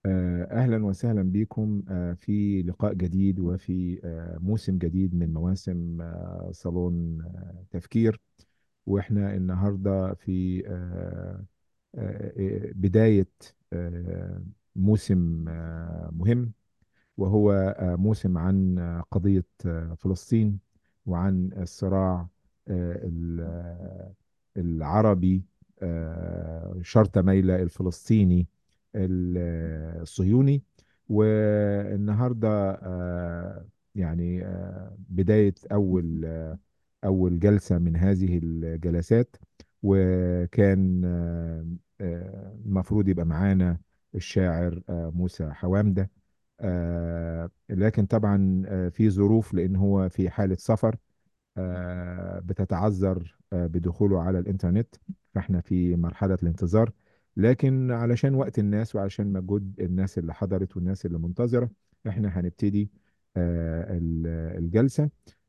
آه، أهلا وسهلا بكم آه، في لقاء جديد وفي آه، موسم جديد من مواسم آه، صالون آه، تفكير وإحنا النهاردة في آه، آه، آه، بداية آه، موسم آه، مهم وهو آه، موسم عن آه، قضية آه، فلسطين وعن الصراع آه، ال- آه، العربي آه، شرط ميلة الفلسطيني ال- آه، الصهيوني والنهاردة آه، يعني آه، بداية أول آه، أول جلسة من هذه الجلسات وكان آه، آه، المفروض يبقى معانا الشاعر آه، موسى حوامدة آه، لكن طبعا آه، في ظروف لان هو في حالة سفر آه، بتتعذر آه، بدخوله على الانترنت فاحنا في مرحلة الانتظار لكن علشان وقت الناس وعشان مجهود الناس اللي حضرت والناس اللي منتظرة احنا هنبتدي آه، ال- الجلسة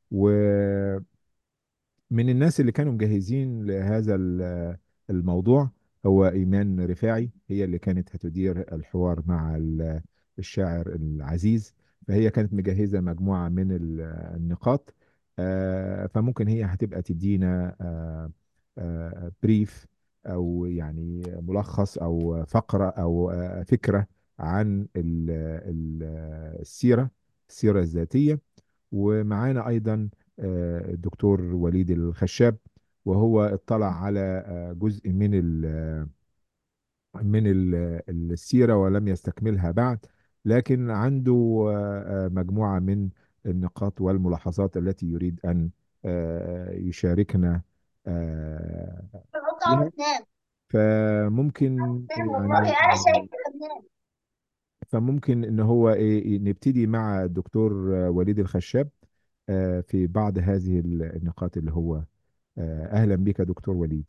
من الناس اللي كانوا مجهزين لهذا ال- الموضوع هو إيمان رفاعي هي اللي كانت هتدير الحوار مع ال- الشاعر العزيز فهي كانت مجهزة مجموعة من ال- النقاط آه، فممكن هي هتبقى تدينا آه، آه، بريف أو يعني ملخص أو فقرة أو آه، فكرة عن ال- ال- السيرة السيرة الذاتية ومعانا أيضا آه، الدكتور وليد الخشاب وهو اطلع على آه، جزء من ال- من ال- السيرة ولم يستكملها بعد لكن عنده آه، آه، مجموعة من النقاط والملاحظات التي يريد أن آه، يشاركنا آه، فيها فممكن يعني فممكن ان هو إيه نبتدي مع الدكتور وليد الخشاب آه، في بعض هذه النقاط اللي هو آه، اهلا بك يا دكتور وليد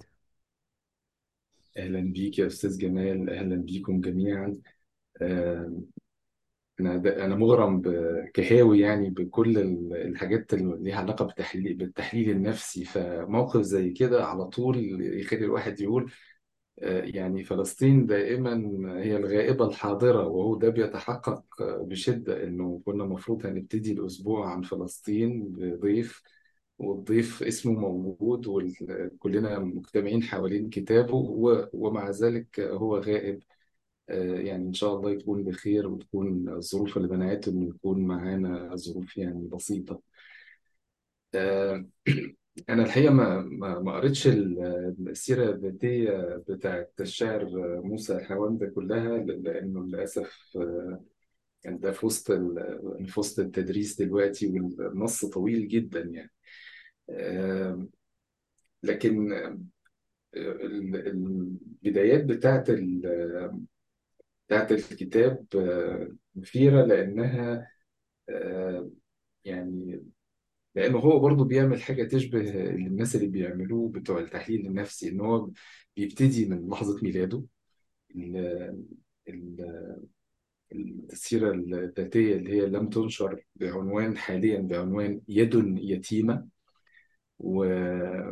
أهلا بيك يا أستاذ جمال أهلا بيكم جميعا آه، أنا د- أنا مغرم ب- كهاوي يعني بكل ال- الحاجات اللي ليها علاقة بالتحليل بالتحليل النفسي فموقف زي كده على طول يخلي الواحد يقول آه، يعني فلسطين دائما هي الغائبة الحاضرة وهو ده بيتحقق آه، بشدة إنه كنا المفروض هنبتدي الأسبوع عن فلسطين بضيف والضيف اسمه موجود وكلنا مجتمعين حوالين كتابه و- ومع ذلك هو غائب آه، يعني إن شاء الله يكون بخير وتكون الظروف اللي منعته إنه يكون معانا ظروف يعني بسيطة آه، أنا الحقيقة ما ما ما قريتش ال- السيرة الذاتية بتاعت الشاعر موسى الحوام ده كلها لأنه للأسف آه، كان ده في وسط ال- في وسط التدريس دلوقتي والنص طويل جدا يعني آه، لكن آه، ال- البدايات بتاعت ال- بتاعت الكتاب آه، مثيرة لأنها آه، يعني لانه هو برضه بيعمل حاجه تشبه الناس اللي بيعملوه بتوع التحليل النفسي ان هو بيبتدي من لحظه ميلاده ال- ال- السيره الذاتيه اللي هي لم تنشر بعنوان حاليا بعنوان يد يتيمه و-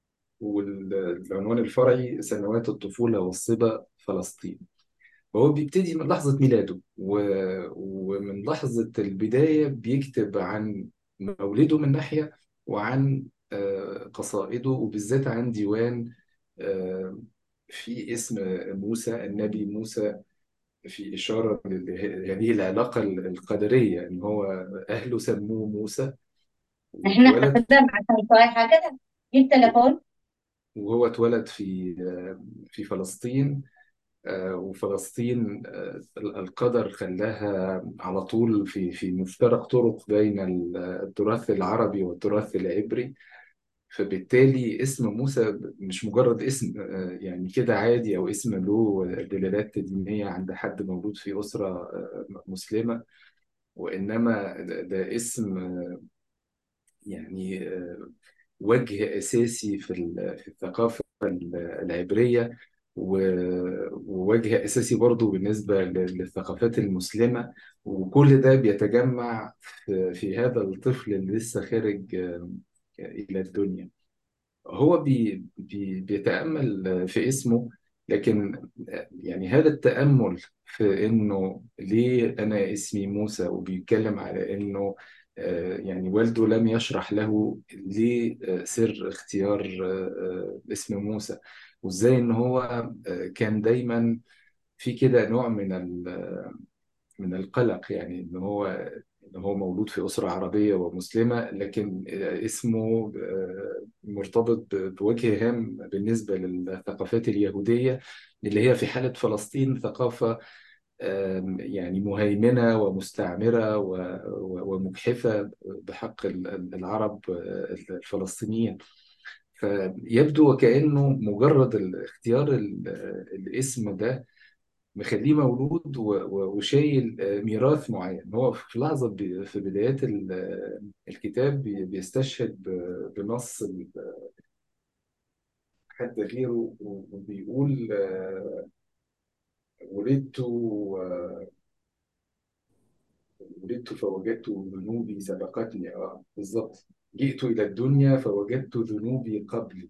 والعنوان الفرعي سنوات الطفوله والصبا فلسطين فهو بيبتدي من لحظة ميلاده و... ومن لحظة البداية بيكتب عن مولده من ناحية وعن آه، قصائده وبالذات عن ديوان آه، في اسم موسى النبي موسى في إشارة لهذه العلاقة القدرية إن هو أهله سموه موسى احنا واتولد خدام عشان صايحة كده جيب تليفون وهو اتولد في آه، في فلسطين آه، وفلسطين آه، القدر خلاها على طول في في مفترق طرق بين ال- التراث العربي والتراث العبري فبالتالي اسم موسى مش مجرد اسم آه، يعني كده عادي او اسم له دلالات دينية عند حد مولود في أسرة آه، مسلمة وإنما ده ده اسم آه، يعني آه، وجه أساسي في ال- في الثقافة العبرية و- ووجه أساسي برضو بالنسبة لل- للثقافات المسلمة وكل ده بيتجمع في, في هذا الطفل اللي لسه خارج آه، إلى الدنيا هو بي بي بيتأمل في اسمه لكن آه، يعني هذا التأمل في إنه ليه أنا اسمي موسى وبيتكلم على إنه آه، يعني والده لم يشرح له ليه آه، سر اختيار آه، آه، اسم موسى وإزاي إن هو آه، كان دايما في كده نوع من ال- من القلق يعني ان هو ان هو مولود في اسره عربيه ومسلمه لكن اسمه آه، مرتبط ب- بوجه هام بالنسبه للثقافات اليهوديه اللي هي في حاله فلسطين ثقافه آم، يعني مهيمنه ومستعمره و- و- ومجحفه بحق ال- ال- العرب آه، الفلسطينيين فيبدو وكأنه مجرد ال- اختيار ال- الاسم ده مخليه مولود و- و- وشايل آه، ميراث معين هو في لحظة بي- في بدايات ال- آه، الكتاب بي- بيستشهد ب- بنص ال- حد غيره و- وبيقول آه، ولدت آه، ولدت فوجدت ذنوبي سبقتني اه بالظبط جئت إلى الدنيا فوجدت ذنوبي قبلي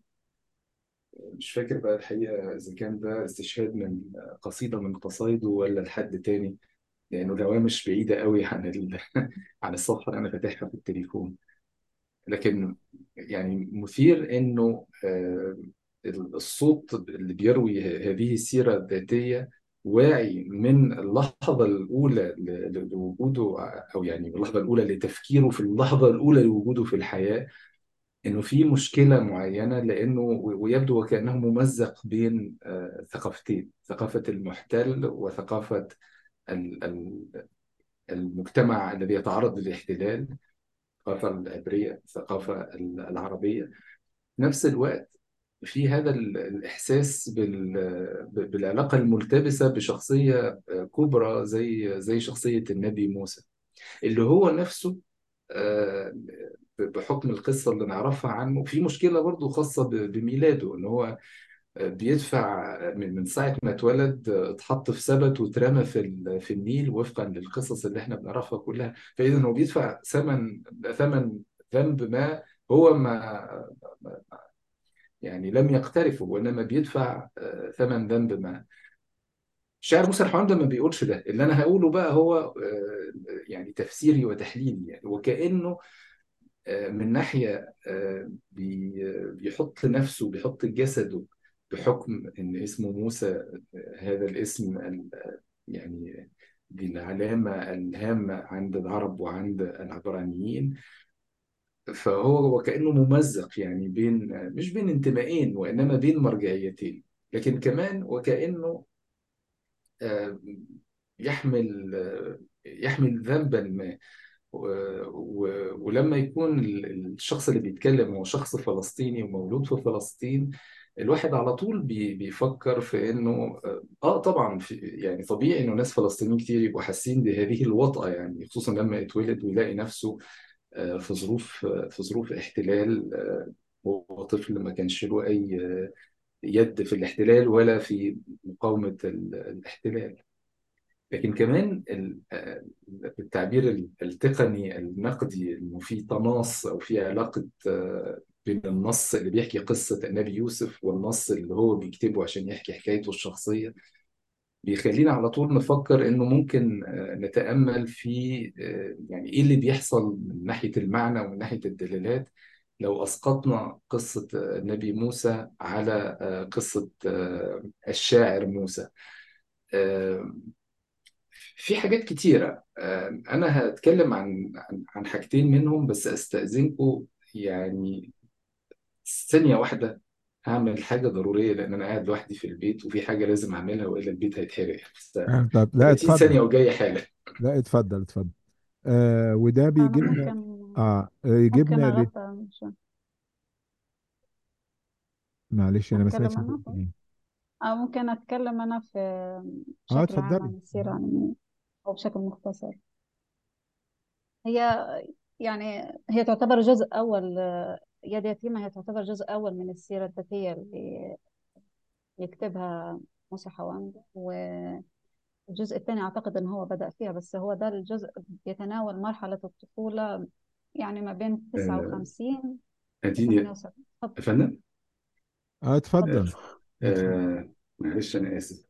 مش فاكر بقى الحقيقة إذا كان ده استشهاد من قصيدة من قصايده ولا لحد تاني لأنه الهوامش بعيدة قوي عن ال... عن الصفحة اللي أنا فاتحها في التليفون لكن يعني مثير إنه آه، الصوت اللي بيروي ه- هذه السيرة الذاتية واعي من اللحظة الأولى ل- ل- لوجوده أو يعني اللحظة الأولى لتفكيره في اللحظة الأولى لوجوده في الحياة انه في مشكله معينه لانه ويبدو وكانه ممزق بين آه، ثقافتين ثقافه المحتل وثقافه ال- ال- المجتمع الذي يتعرض للاحتلال الثقافه العبريه الثقافه ال- العربيه في نفس الوقت في هذا ال- الإحساس بال- ب- بالعلاقة الملتبسة بشخصية آه، كبرى زي زي شخصية النبي موسى اللي هو نفسه آه، بحكم القصة اللي نعرفها عنه في مشكلة برضو خاصة ب- بميلاده إن هو بيدفع من من ساعة ما اتولد آه، اتحط في سبت واترمى في ال- في النيل وفقا للقصص اللي احنا بنعرفها كلها فإذا هو بيدفع ثمن ثمن ذنب ما هو ما يعني لم يقترفه وإنما بيدفع آه، ثمن ذنب ما شاعر موسى الحمام ده ما بيقولش ده اللي أنا هقوله بقى هو آه، يعني تفسيري وتحليلي يعني وكأنه من ناحية آه، بي- بيحط نفسه بيحط جسده بحكم إن اسمه موسى آه، هذا الاسم ال- يعني دي العلامة الهامة عند العرب وعند العبرانيين فهو وكأنه ممزق يعني بين مش بين انتمائين وإنما بين مرجعيتين لكن كمان وكأنه آه، يحمل آه، يحمل ذنبا ما و... و... ولما يكون ال- الشخص اللي بيتكلم هو شخص فلسطيني ومولود في فلسطين الواحد على طول بي... بيفكر في انه اه طبعا في يعني طبيعي انه ناس فلسطينيين كتير يبقوا حاسين بهذه الوطأة يعني خصوصا لما يتولد ويلاقي نفسه آه، في ظروف في ظروف احتلال آه، هو طفل ما كانش له اي آه، يد في الاحتلال ولا في مقاومة ال- الاحتلال لكن كمان ال- آه، بالتعبير ال- التقني النقدي انه في تناص او في علاقه آه، بين النص اللي بيحكي قصه النبي يوسف والنص اللي هو بيكتبه عشان يحكي حكايته الشخصيه بيخلينا على طول نفكر انه ممكن آه، نتامل في آه، يعني ايه اللي بيحصل من ناحيه المعنى ومن ناحيه الدلالات لو اسقطنا قصه آه، النبي موسى على آه، قصه آه، الشاعر موسى آه، في حاجات كتيرة آه، أنا هتكلم عن عن عن حاجتين منهم بس أستأذنكم يعني ثانية واحدة هعمل حاجة ضرورية لأن أنا قاعد لوحدي في البيت وفي حاجة لازم أعملها وإلا البيت هيتحرق بس آه، طب لا 30 اتفضل ثانية وجاية حالا لا اتفضل اتفضل آه وده أنا بيجيبنا ممكن اه ممكن يجيبنا ل... أغطى مش معلش انا ما أتكلم سمعتش أنا بتقول ايه أو ممكن أتكلم أنا في اه بشكل عام اتفضلي عن السيرة يعني أو بشكل مختصر هي يعني هي تعتبر جزء أول يد يتيمة هي تعتبر جزء أول من السيرة الذاتية اللي يكتبها موسى حوان والجزء الثاني أعتقد إن هو بدأ فيها بس هو ده الجزء بيتناول مرحلة الطفولة يعني ما بين آه، 59 ل اديني 78 يا فندم اه اتفضل اتفضل آه، اتفضل آه، معلش أنا آسف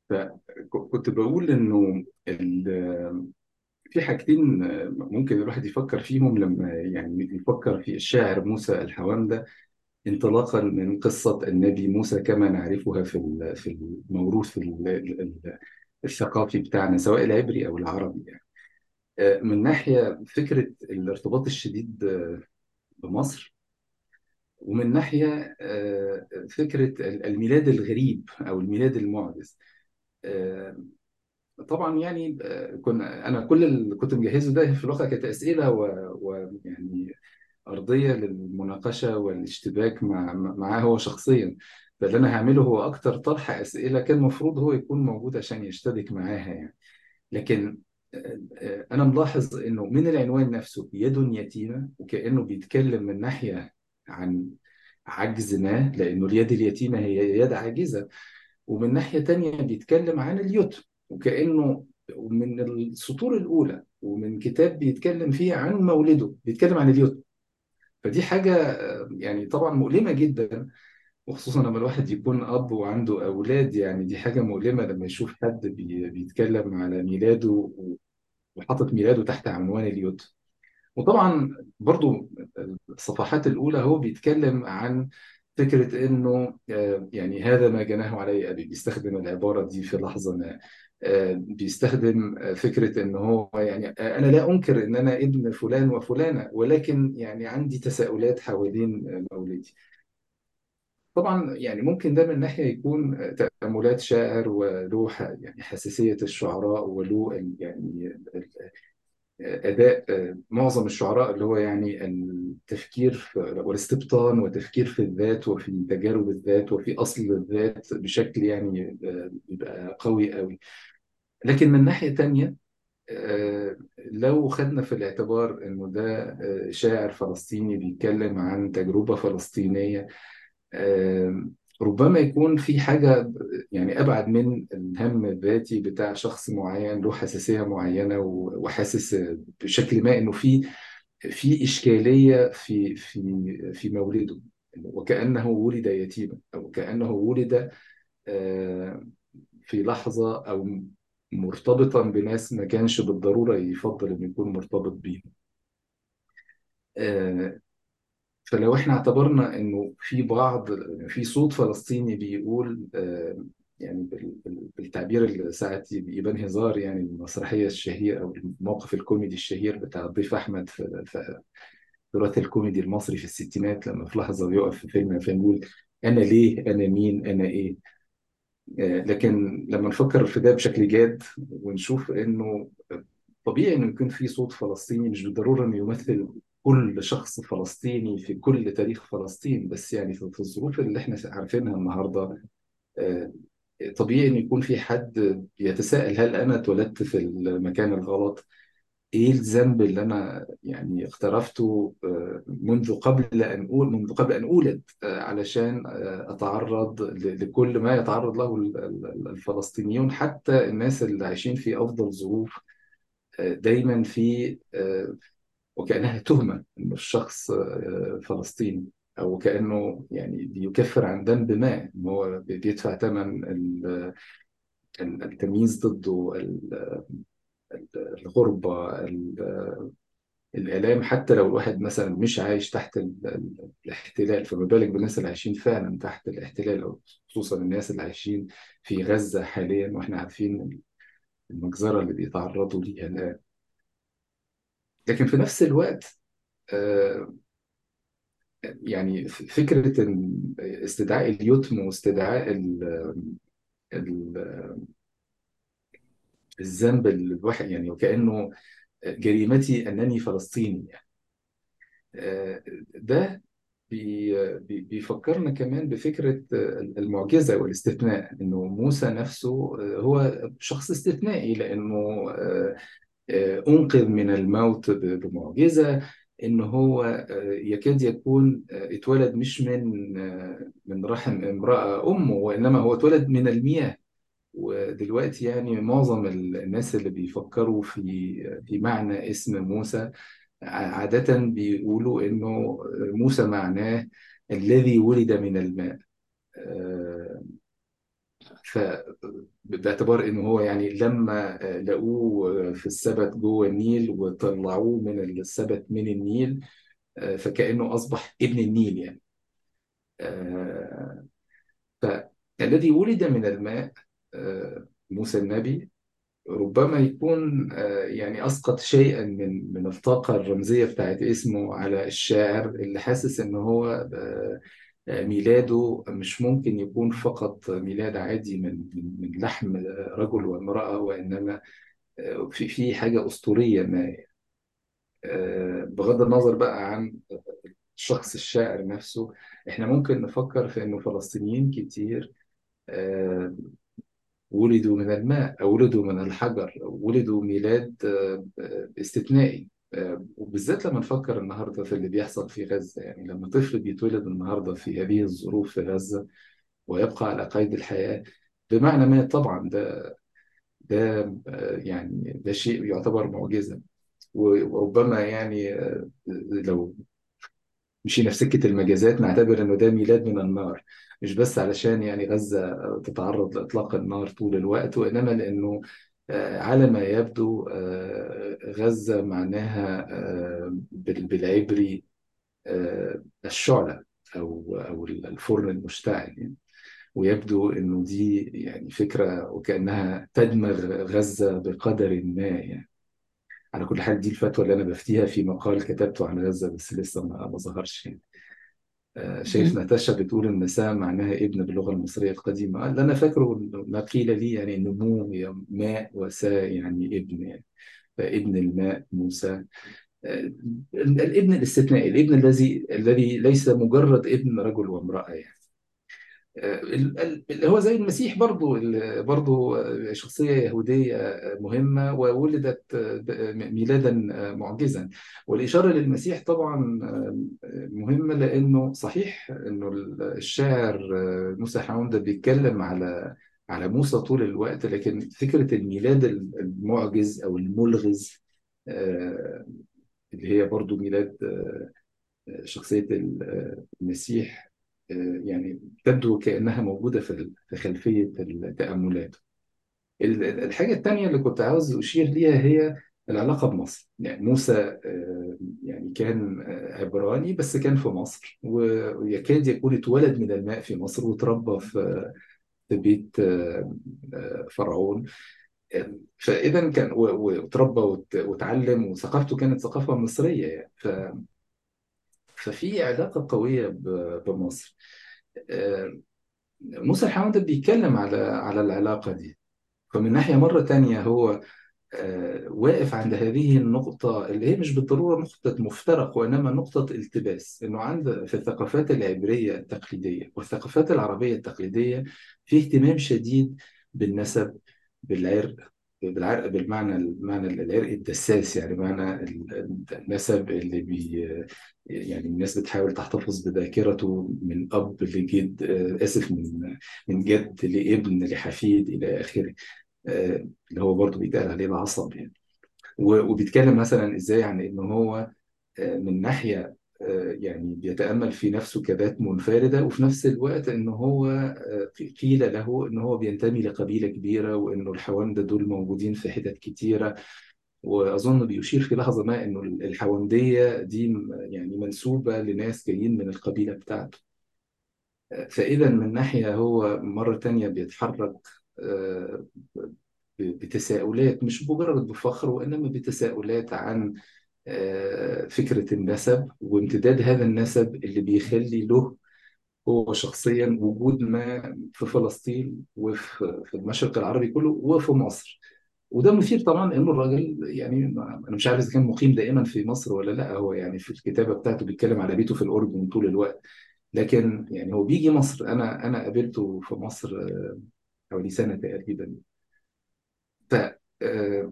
فكنت بقول إنه ال- في حاجتين ممكن الواحد يفكر فيهم لما يعني يفكر في الشاعر موسى الحوامدة انطلاقا من قصة النبي موسى كما نعرفها في ال- في الموروث ال- ال- الثقافي بتاعنا سواء العبري أو العربي يعني. آه، من ناحية فكرة الارتباط الشديد آه، بمصر ومن ناحية آه، فكرة الميلاد الغريب أو الميلاد المعجز آه، طبعا يعني آه، كنا أنا كل اللي كنت مجهزه ده في الواقع كانت أسئلة و- ويعني أرضية للمناقشة والاشتباك مع معاه هو شخصيا فاللي أنا هعمله هو أكتر طرح أسئلة كان المفروض هو يكون موجود عشان يشتبك معاها يعني لكن آه، آه، أنا ملاحظ إنه من العنوان نفسه يد يتيمة وكأنه بيتكلم من ناحية عن عجز ما لأنه اليد اليتيمة هي يد عاجزة ومن ناحية تانية بيتكلم عن اليتم وكأنه من السطور الأولى ومن كتاب بيتكلم فيه عن مولده بيتكلم عن اليتم فدي حاجة آه، يعني طبعا مؤلمة جدا وخصوصا لما الواحد يكون أب وعنده أولاد يعني دي حاجة مؤلمة لما يشوف حد بي- بيتكلم على ميلاده و- وحاطط ميلاده تحت عنوان اليتم وطبعا برضو الصفحات الأولى هو بيتكلم عن فكرة إنه آه، يعني هذا ما جناه علي أبي بيستخدم العبارة دي في لحظة ما آه، بيستخدم آه، فكرة إن هو يعني آه، أنا لا أنكر إن أنا ابن فلان وفلانة ولكن يعني عندي تساؤلات حوالين آه، مولدي طبعا يعني ممكن ده من ناحية يكون تأملات شاعر وله ح- يعني حساسية الشعراء وله ال- يعني ال- أداء معظم الشعراء اللي هو يعني التفكير في والاستبطان وتفكير في الذات وفي تجارب الذات وفي أصل الذات بشكل يعني بيبقى قوي قوي لكن من ناحية تانية آه، لو خدنا في الاعتبار انه ده آه، شاعر فلسطيني بيتكلم عن تجربة فلسطينية آه، ربما يكون في حاجة يعني أبعد من الهم الذاتي بتاع شخص معين له حساسية معينة و- وحاسس بشكل ما إنه في في إشكالية في في في مولده وكأنه ولد يتيما أو كأنه ولد آه، في لحظة أو مرتبطا بناس ما كانش بالضرورة يفضل إنه يكون مرتبط بيهم آه، فلو احنا اعتبرنا انه في بعض في صوت فلسطيني بيقول آه، يعني بال- بال- بالتعبير اللي ساعات يبان هزار يعني المسرحيه الشهيره او الموقف الكوميدي الشهير بتاع الضيف احمد في في تراث الكوميدي المصري في الستينات لما في لحظه بيقف في فيلم فيلم يقول انا ليه انا مين انا ايه آه، لكن لما نفكر في ده بشكل جاد ونشوف انه طبيعي انه يكون في صوت فلسطيني مش بالضروره انه يمثل كل شخص فلسطيني في كل تاريخ فلسطين بس يعني في في الظروف اللي احنا عارفينها النهارده آه، طبيعي انه يكون في حد يتساءل هل انا اتولدت في المكان الغلط؟ ايه الذنب اللي انا يعني اقترفته آه، منذ قبل ان اقول منذ قبل ان اولد آه، علشان آه، اتعرض ل- لكل ما يتعرض له ال- ال- الفلسطينيون حتى الناس اللي عايشين في افضل ظروف آه، دايما في آه، وكانها تهمه انه الشخص آه، فلسطيني او كانه يعني بيكفر عن ذنب ما ان هو بيدفع ثمن ال- ال- التمييز ضده ال- ال- الغربه ال- الآلام حتى لو الواحد مثلا مش عايش تحت ال- ال- الاحتلال فما بالك بالناس اللي عايشين فعلا تحت الاحتلال أو خصوصا الناس اللي عايشين في غزة حاليا واحنا عارفين المجزرة اللي بيتعرضوا ليها الآن لكن في نفس الوقت آه، يعني ف- فكرة إن استدعاء اليتم واستدعاء ال- ال- الذنب الواحد يعني وكأنه جريمتي أنني فلسطيني يعني آه، ده بي- بي- بيفكرنا كمان بفكرة المعجزة والاستثناء إنه موسى نفسه هو شخص استثنائي لأنه أنقذ من الموت ب- بمعجزة إنه هو يكاد يكون اتولد مش من من رحم امرأة أمه وإنما هو اتولد من المياه ودلوقتي يعني معظم الناس اللي بيفكروا في في معنى اسم موسى عادة بيقولوا إنه موسى معناه الذي ولد من الماء آه، ف باعتبار انه هو يعني لما لقوه في السبت جوه النيل وطلعوه من السبت من النيل فكأنه أصبح ابن النيل يعني آه، فالذي ولد من الماء آه، موسى النبي ربما يكون آه، يعني أسقط شيئا من من الطاقة الرمزية بتاعت اسمه على الشاعر اللي حاسس إن هو آه، آه، ميلاده مش ممكن يكون فقط ميلاد عادي من من من لحم رجل وامرأة وإنما آه، في في حاجة أسطورية ما آه، بغض النظر بقى عن الشخص الشاعر نفسه احنا ممكن نفكر في انه فلسطينيين كتير آه، ولدوا من الماء أو ولدوا من الحجر أو ولدوا ميلاد آه، آه، استثنائي آه، وبالذات لما نفكر النهارده في اللي بيحصل في غزة يعني لما طفل بيتولد النهارده في هذه الظروف في غزة ويبقى على قيد الحياة بمعنى ما طبعا ده ده آه، يعني ده شيء يعتبر معجزة وربما يعني آه، لو مشينا في سكة المجازات نعتبر إنه ده ميلاد من النار مش بس علشان يعني غزة تتعرض لإطلاق النار طول الوقت وإنما لأنه آه، على ما يبدو آه، غزة معناها آه، بال- بالعبري آه، الشعلة أو أو الفرن المشتعل يعني ويبدو إنه دي يعني فكرة وكأنها تدمغ غزة بقدر ما يعني على كل حال دي الفتوى اللي أنا بفتيها في مقال كتبته عن غزة بس لسه ما ما ظهرش يعني. آه، شايف مم. ناتاشا بتقول المساء معناها ابن باللغة المصرية القديمة اللي أنا فاكره ما قيل لي يعني إن مو هي ماء وساء يعني ابن يعني فابن الماء موسى آه، الابن الاستثنائي الابن الذي الذي ليس مجرد ابن رجل وامرأة يعني ال- ال- اللي هو زي المسيح برضو ال- برضو شخصية يهودية مهمة وولدت ميلادا معجزا والإشارة للمسيح طبعا مهمة لأنه صحيح أنه الشاعر موسى حمود ده بيتكلم على على موسى طول الوقت لكن فكرة الميلاد المعجز أو الملغز آه، اللي هي برضو ميلاد آه، شخصية المسيح آه، يعني تبدو كأنها موجودة في في خلفية التأملات ال- الحاجة التانية اللي كنت عاوز أشير ليها هي العلاقة بمصر يعني موسى آه، يعني كان آه، عبراني بس كان في مصر ويكاد يكون اتولد من الماء في مصر وتربى في في بيت آه، آه، فرعون فإذا كان و- و- وتربى وت- وتعلم وثقافته كانت ثقافة مصرية يعني ف ففي علاقة قوية ب- بمصر آه، موسى الحمد بيتكلم على على العلاقة دي فمن ناحية مرة تانية هو آه، واقف عند هذه النقطة اللي هي مش بالضرورة نقطة مفترق وإنما نقطة التباس إنه عند في الثقافات العبرية التقليدية والثقافات العربية التقليدية في اهتمام شديد بالنسب بالعرق بالعرق بالمعنى المعنى العرق الدساس يعني معنى ال- النسب اللي بي يعني الناس بتحاول تحتفظ بذاكرته من أب لجد آه، آسف من من جد لابن لحفيد إلى آخره آه، اللي هو برضه بيتقال عليه العصب يعني و- وبيتكلم مثلا ازاي عن ان هو آه، من ناحيه آه، يعني بيتامل في نفسه كذات منفرده وفي نفس الوقت ان هو آه، قيل له ان هو بينتمي لقبيله كبيره وانه الحوامده دول موجودين في حتت كتيره واظن بيشير في لحظه ما انه الحوامديه دي م- يعني منسوبه لناس جايين من القبيله بتاعته فإذا من ناحية هو مرة تانية بيتحرك آه، بتساؤلات مش مجرد بفخر وإنما بتساؤلات عن آه، فكرة النسب وامتداد هذا النسب اللي بيخلي له هو شخصيا وجود ما في فلسطين وفي في المشرق العربي كله وفي مصر وده مثير طبعا انه الراجل يعني ما- انا مش عارف اذا كان مقيم دائما في مصر ولا لا هو يعني في الكتابه بتاعته بيتكلم على بيته في الاردن طول الوقت لكن يعني هو بيجي مصر انا انا قابلته في مصر آه، حوالي سنه تقريبا ف آه،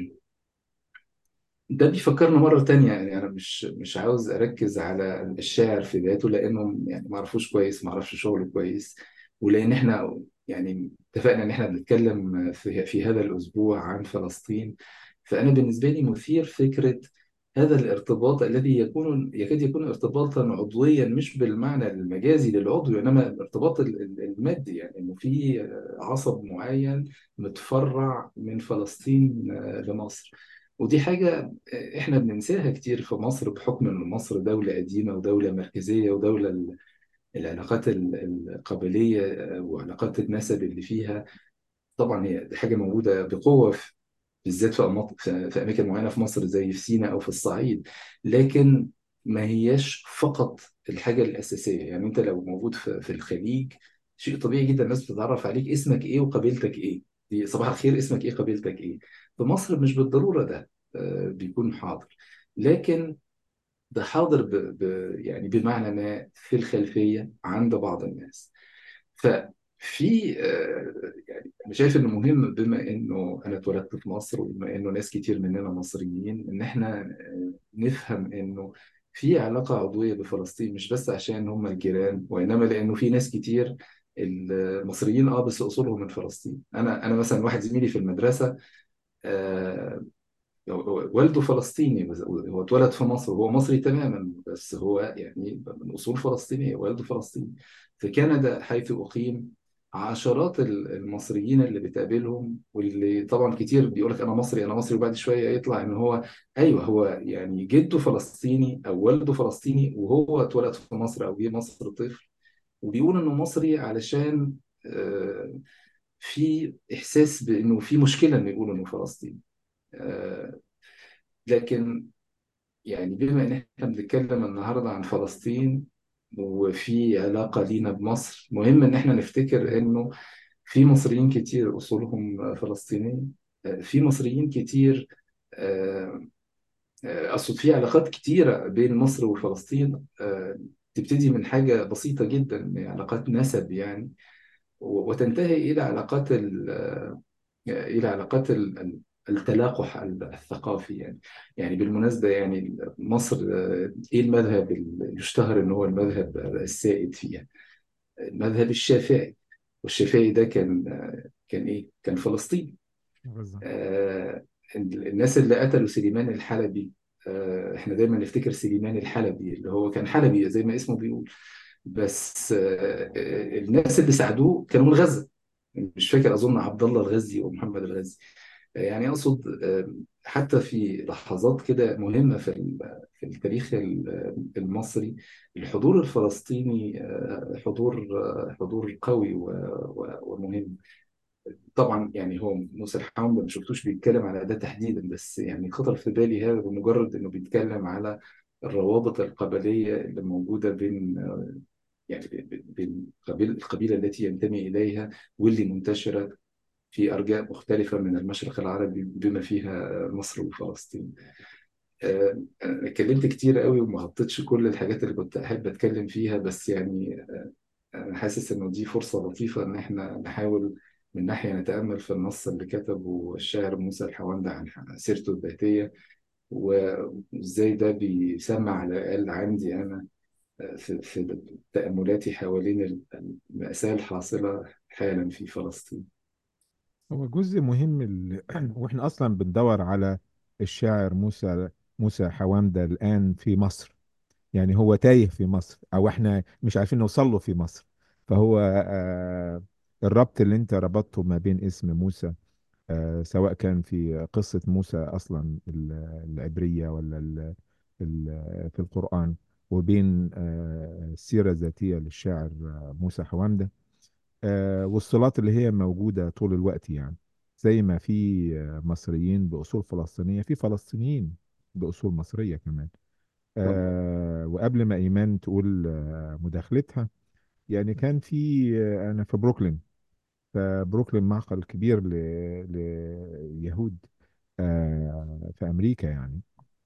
ده بيفكرنا مرة تانية يعني أنا مش مش عاوز أركز على الشاعر في ذاته لأنه يعني ما أعرفوش كويس ما أعرفش شغله كويس ولأن إحنا يعني اتفقنا إن إحنا بنتكلم في في هذا الأسبوع عن فلسطين فأنا بالنسبة لي مثير فكرة هذا الارتباط الذي يكون يكاد يكون ارتباطا عضويا مش بالمعنى المجازي للعضو انما الارتباط ال- ال- المادي يعني انه في عصب معين متفرع من فلسطين آه، لمصر ودي حاجة احنا بننساها كتير في مصر بحكم ان مصر دولة قديمة ودولة مركزية ودولة ال- العلاقات ال- القبلية آه، وعلاقات النسب اللي فيها طبعا هي دي حاجة موجودة بقوة في بالذات في أماكن في في أماكن معينة في مصر زي في سيناء أو في الصعيد لكن ما هياش فقط الحاجة الأساسية يعني أنت لو موجود في في الخليج شيء طبيعي جدا الناس بتتعرف عليك اسمك إيه وقبيلتك إيه دي صباح الخير اسمك إيه قبيلتك إيه في مصر مش بالضرورة ده آه، بيكون حاضر لكن ده حاضر ب... ب... يعني بمعنى ما في الخلفية عند بعض الناس ففي آه، يعني أنا شايف إنه مهم بما إنه أنا اتولدت في مصر وبما إنه ناس كتير مننا مصريين إن إحنا آه، نفهم إنه في علاقة عضوية بفلسطين مش بس عشان هم الجيران وإنما لأنه في ناس كتير المصريين اه بس اصولهم من فلسطين انا انا مثلا واحد زميلي في المدرسه آه، والده فلسطيني بس هو اتولد في مصر وهو مصري تماما بس هو يعني من أصول فلسطينية والده فلسطيني في كندا حيث أقيم عشرات ال- المصريين اللي بتقابلهم واللي طبعا كتير بيقول لك انا مصري انا مصري وبعد شويه يطلع ان هو ايوه هو يعني جده فلسطيني او والده فلسطيني وهو اتولد في مصر او جه مصر طفل وبيقول انه مصري علشان آه، في احساس بانه في مشكله انه يقولوا انه فلسطيني آه، لكن يعني بما ان احنا بنتكلم النهارده عن فلسطين وفي علاقه لينا بمصر مهم ان احنا نفتكر انه في مصريين كتير اصولهم فلسطينيه آه، في مصريين كتير آه، آه، اقصد في علاقات كتيره بين مصر وفلسطين آه، تبتدي من حاجه بسيطه جدا من علاقات نسب يعني و- وتنتهي الى علاقات ال- الى علاقات ال- ال- التلاقح الثقافي يعني يعني بالمناسبة يعني مصر آه، ايه المذهب اللي اشتهر ان هو المذهب السائد فيها المذهب الشافعي والشافعي ده كان آه، كان ايه كان فلسطيني بالظبط آه، الناس اللي قتلوا سليمان الحلبي آه، احنا دايما نفتكر سليمان الحلبي اللي هو كان حلبي زي ما اسمه بيقول بس آه، آه، الناس اللي ساعدوه كانوا من غزة مش فاكر اظن عبد الله الغزي ومحمد الغزي يعني اقصد آه، حتى في لحظات كده مهمة في ال- في التاريخ ال- المصري الحضور الفلسطيني آه، حضور آه، حضور قوي و- و- ومهم طبعا يعني هو موسى الحمد ما شفتوش بيتكلم على ده تحديدا بس يعني خطر في بالي هذا بمجرد انه بيتكلم على الروابط القبليه اللي موجوده بين يعني بين بين قبيل القبيله التي ينتمي اليها واللي منتشره في ارجاء مختلفه من المشرق العربي بما فيها مصر وفلسطين. آه، انا اتكلمت كتير قوي وما غطيتش كل الحاجات اللي كنت احب اتكلم فيها بس يعني أنا حاسس إنه دي فرصة لطيفة إن إحنا نحاول من ناحية نتأمل في النص اللي كتبه الشاعر موسى الحوندة عن سيرته الذاتية وإزاي ده بيسمع على الأقل عندي أنا في, في تأملاتي حوالين المأساة الحاصلة حالا في فلسطين هو جزء مهم ال... واحنا اصلا بندور على الشاعر موسى موسى حوامدة الان في مصر يعني هو تايه في مصر او احنا مش عارفين نوصل له في مصر فهو آه الربط اللي انت ربطته ما بين اسم موسى آه سواء كان في قصة موسى اصلا ال- العبرية ولا ال... ال... في القرآن وبين آه السيرة الذاتية للشاعر آه، موسى حوامدة آه، والصلات اللي هي موجودة طول الوقت يعني زي ما في آه، مصريين بأصول فلسطينية في فلسطينيين بأصول مصرية كمان طبعا آه، وقبل ما إيمان تقول آه، مداخلتها يعني كان في آه، أنا في بروكلين فبروكلين معقل كبير ل- ليهود آه، في أمريكا يعني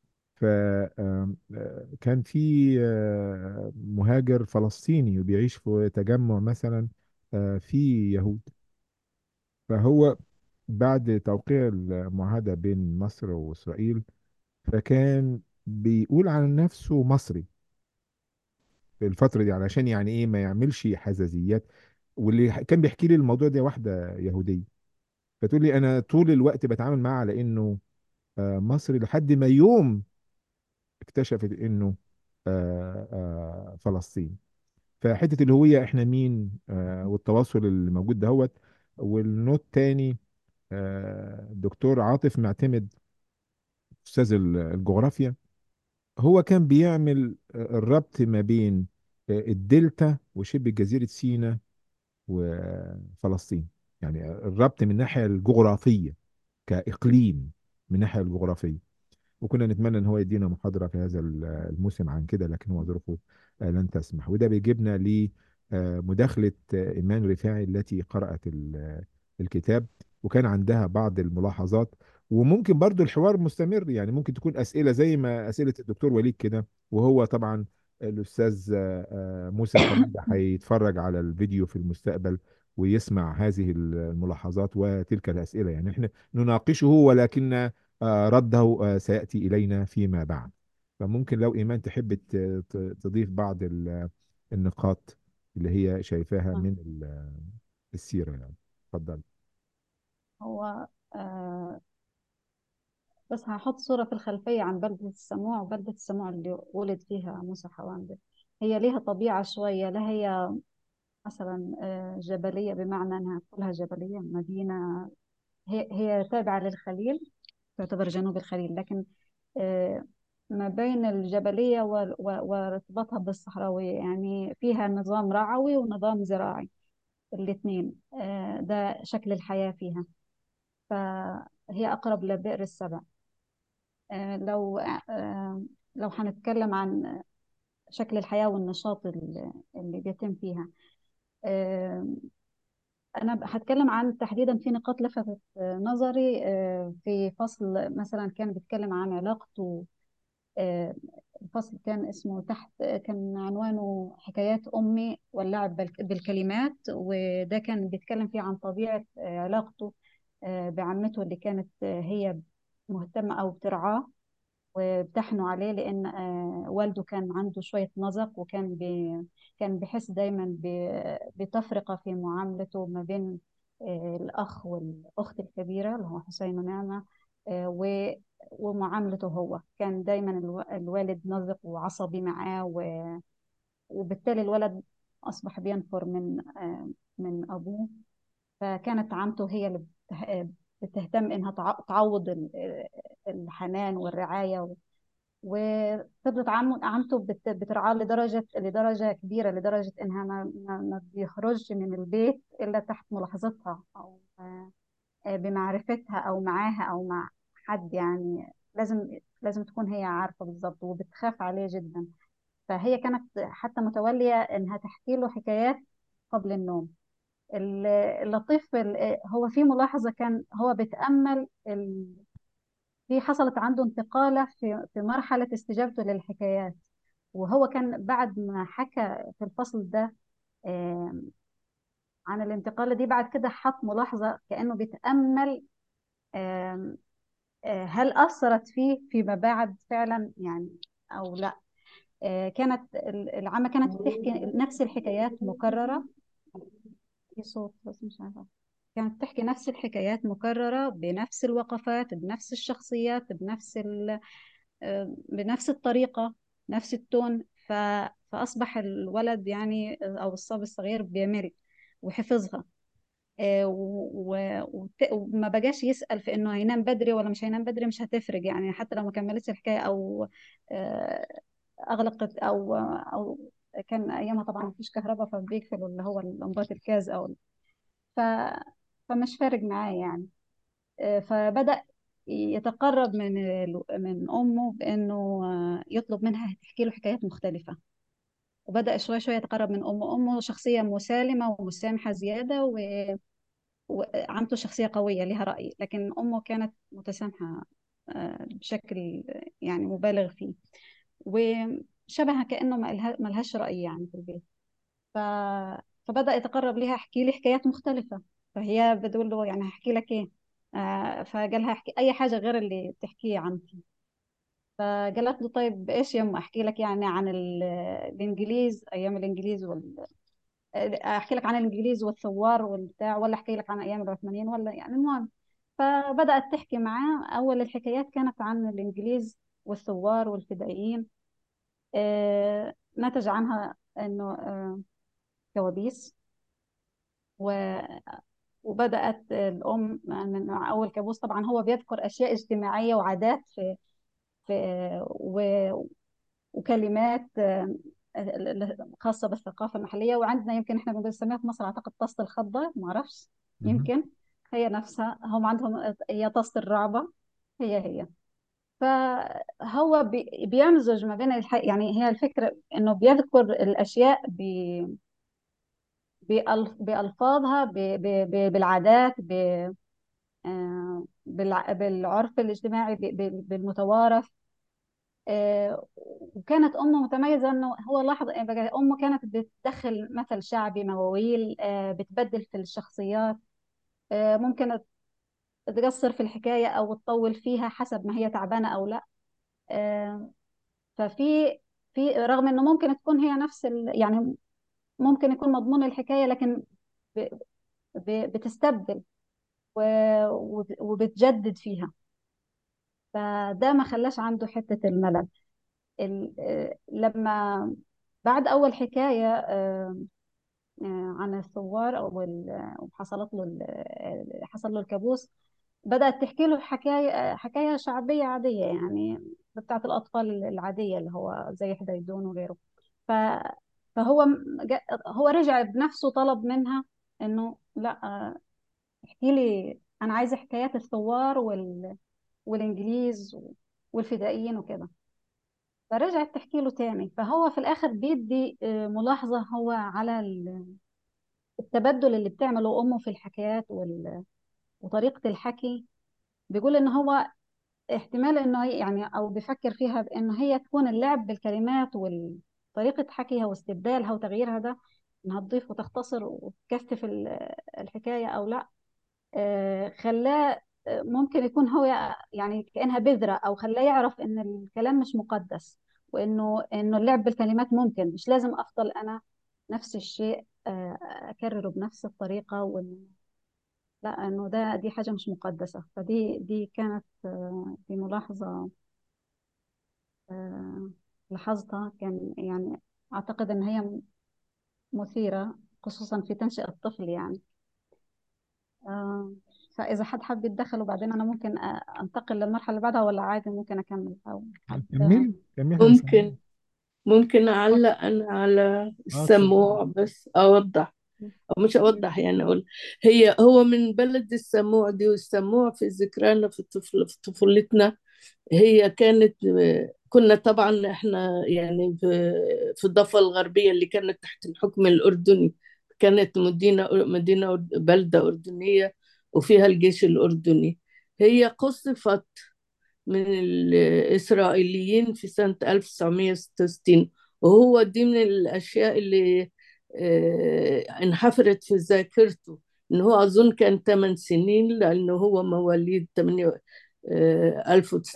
فكان في آه، مهاجر فلسطيني وبيعيش في تجمع مثلا آه، في يهود فهو بعد توقيع المعاهدة بين مصر وإسرائيل فكان بيقول عن نفسه مصري في الفترة دي علشان يعني إيه ما يعملش حزازيات واللي كان بيحكي لي الموضوع ده واحدة يهودية فتقول لي أنا طول الوقت بتعامل معاه على إنه آه، مصري لحد ما يوم اكتشفت انه آه، آه، فلسطين فحته الهويه احنا مين آه، والتواصل اللي موجود دهوت والنوت تاني آه، الدكتور عاطف معتمد استاذ ال- الجغرافيا هو كان بيعمل آه، الربط ما بين آه، الدلتا وشبه جزيره سيناء وفلسطين يعني الربط من الناحيه الجغرافيه كاقليم من الناحيه الجغرافيه وكنا نتمنى ان هو يدينا محاضره في هذا الموسم عن كده لكن هو ظروفه آه، لن تسمح وده بيجيبنا لمداخله ايمان رفاعي التي قرات ال- الكتاب وكان عندها بعض الملاحظات وممكن برضو الحوار مستمر يعني ممكن تكون اسئله زي ما اسئله الدكتور وليد كده وهو طبعا الاستاذ آه، آه، موسى حميدة هيتفرج على الفيديو في المستقبل ويسمع هذه الملاحظات وتلك الاسئله يعني احنا نناقشه ولكن آه، رده آه، سيأتي إلينا فيما بعد فممكن لو إيمان تحب ت- ت- تضيف بعض ال- النقاط اللي هي شايفاها آه. من ال- السيرة يعني اتفضل هو آه بس هحط صورة في الخلفية عن بلدة السموع وبلدة السموع اللي ولد فيها موسى حوامد هي ليها طبيعة شوية لا هي مثلا آه، جبلية بمعنى أنها كلها جبلية مدينة هي هي تابعة للخليل تعتبر جنوب الخليل لكن آه، ما بين الجبلية وال- و- وارتباطها بالصحراوية يعني فيها نظام رعوي ونظام زراعي الاثنين آه، ده شكل الحياة فيها فهي أقرب لبئر السبع آه، لو آه، لو هنتكلم عن شكل الحياة والنشاط اللي اللي بيتم فيها آه، أنا هتكلم عن تحديدا في نقاط لفتت آه، نظري آه، في فصل مثلا كان بيتكلم عن علاقته آه، الفصل كان اسمه تحت كان عنوانه حكايات أمي واللعب بالك- بالكلمات وده كان بيتكلم فيه عن طبيعة آه، علاقته آه، بعمته اللي كانت آه، هي مهتمة أو بترعاه وبتحنوا عليه لأن آه، والده كان عنده شوية نزق وكان بي كان بيحس دايما ب- بتفرقة في معاملته ما بين آه، الأخ والأخت الكبيرة اللي هو حسين ونعمة آه، و- ومعاملته هو كان دايما الو- الوالد نزق وعصبي معاه و- وبالتالي الولد أصبح بينفر من آه، من أبوه فكانت عمته هي اللي بته- بتهتم إنها تع- تعوض ال- الحنان والرعاية وفضلت عم عمته بت- بترعاه لدرجة لدرجة كبيرة لدرجة إنها ما, ما, ما بيخرجش من البيت إلا تحت ملاحظتها أو آه، بمعرفتها أو معاها أو مع حد يعني لازم لازم تكون هي عارفة بالظبط وبتخاف عليه جدا فهي كانت حتى متولية إنها تحكي له حكايات قبل النوم ال- اللطيف ال- هو في ملاحظة كان هو بيتأمل ال- في حصلت عنده انتقالة في في مرحلة استجابته للحكايات وهو كان بعد ما حكى في الفصل ده آم، عن الانتقالة دي بعد كده حط ملاحظة كأنه بيتأمل آم، آه، هل أثرت فيه فيما بعد فعلا يعني أو لا آه، كانت ال- العامة كانت بتحكي نفس الحكايات مكررة في صوت بس مش عارفة كانت تحكي نفس الحكايات مكررة بنفس الوقفات بنفس الشخصيات بنفس ال... آه، بنفس الطريقة نفس التون ف... فأصبح الولد يعني أو الصبي الصغير بيمل وحفظها آه، و... و... وت- وما بقاش يسأل في إنه هينام بدري ولا مش هينام بدري مش هتفرق يعني حتى لو ما كملتش الحكاية أو آه، أغلقت أو أو كان أيامها طبعا مفيش كهرباء فبيقفلوا اللي هو لمبات الكاز أو ف... فمش فارق معاه يعني آه، فبدأ يتقرب من ال- من أمه بأنه آه، يطلب منها تحكي له حكايات مختلفة وبدأ شوي شوي يتقرب من أمه أمه شخصية مسالمة ومسامحة زيادة و- وعمته شخصية قوية لها رأي لكن أمه كانت متسامحة آه، بشكل يعني مبالغ فيه وشبه كأنه ما لها- ما لهاش رأي يعني في البيت ف... فبدأ يتقرب ليها احكي لي حكايات مختلفة فهي بتقول له يعني هحكي لك ايه آه فقال لها احكي اي حاجة غير اللي بتحكيه عنتي فقالت له طيب ايش يما احكي لك يعني عن ال- الانجليز ايام الانجليز وال... احكي لك عن الانجليز والثوار والبتاع ولا احكي لك عن ايام العثمانيين ولا يعني المهم فبدأت تحكي معاه اول الحكايات كانت عن الانجليز والثوار والفدائيين آه، نتج عنها انه آه، كوابيس و وبدأت الأم من أول كابوس طبعا هو بيذكر أشياء اجتماعية وعادات في في و وكلمات آه، خاصة بالثقافة المحلية وعندنا يمكن احنا بنسميها في مصر أعتقد طاسة الخضة ما أعرفش مهم. يمكن هي نفسها هم عندهم هي طاسة الرعبة هي هي فهو بي- بيمزج ما بين الح... يعني هي الفكرة إنه بيذكر الأشياء ب... بألف... بألفاظها ب... ب... ب... بالعادات ب... آه، بالع... بالعرف الاجتماعي ب... ب... بالمتوارث آه، وكانت أمه متميزة إنه هو لاحظ بقى أمه كانت بتدخل مثل شعبي مواويل آه، بتبدل في الشخصيات آه، ممكن تقصر في الحكاية أو تطول فيها حسب ما هي تعبانة أو لا آه، ففي في رغم إنه ممكن تكون هي نفس ال... يعني ممكن يكون مضمون الحكاية لكن ب... ب... بتستبدل و... وب- وبتجدد فيها فده ما خلاش عنده حتة الملل ال... آه، لما بعد أول حكاية آه، آه، عن الثوار أو ال- وحصلت له ال- آه، حصل له الكابوس بدأت تحكي له حكاية حكاية شعبية عادية يعني بتاعت الأطفال العادية اللي هو زي حديدون وغيره ف فهو م- جا- هو رجع بنفسه طلب منها إنه لا آه، احكي لي أنا عايزة حكايات الثوار وال... والإنجليز والفدائيين وكده فرجعت تحكي له تاني فهو في الآخر بيدي آه، ملاحظة هو على ال- التبدل اللي بتعمله أمه في الحكايات وال... وطريقة الحكي بيقول إن هو احتمال إنه هي- يعني أو بيفكر فيها بإنه هي تكون اللعب بالكلمات وطريقة حكيها واستبدالها وتغييرها ده إنها تضيف وتختصر وتكثف ال- الحكاية أو لا آه، خلاه آه، ممكن يكون هو يعني كأنها بذرة أو خلاه يعرف إن الكلام مش مقدس وإنه إنه اللعب بالكلمات ممكن مش لازم أفضل أنا نفس الشيء آه، أكرره بنفس الطريقة وإنه لا إنه ده دي حاجة مش مقدسة فدي دي كانت آه، دي ملاحظة آه، لاحظتها كان يعني أعتقد إن هي مثيرة خصوصا في تنشئة الطفل يعني آه، فإذا حد حب يتدخل وبعدين أنا ممكن أ- أنتقل للمرحلة اللي بعدها ولا عادي ممكن أكمل أو حد كملي كملي احنا ممكن سامعين ممكن أعلق أنا على اه اتفضلي السموع بس أوضح أو مش أوضح يعني أقول هي هو من بلد السموع دي والسموع في ذكرانا في الطفل في طفولتنا هي كانت كنا طبعا احنا يعني في في الضفة الغربية اللي كانت تحت الحكم الأردني كانت مدينة مدينة بلدة أردنية وفيها الجيش الأردني هي قصفت من الإسرائيليين في سنة 1966 وهو دي من الأشياء اللي آه، انحفرت في ذاكرته إن هو أظن كان 8 سنين لأنه هو مواليد 8 آه،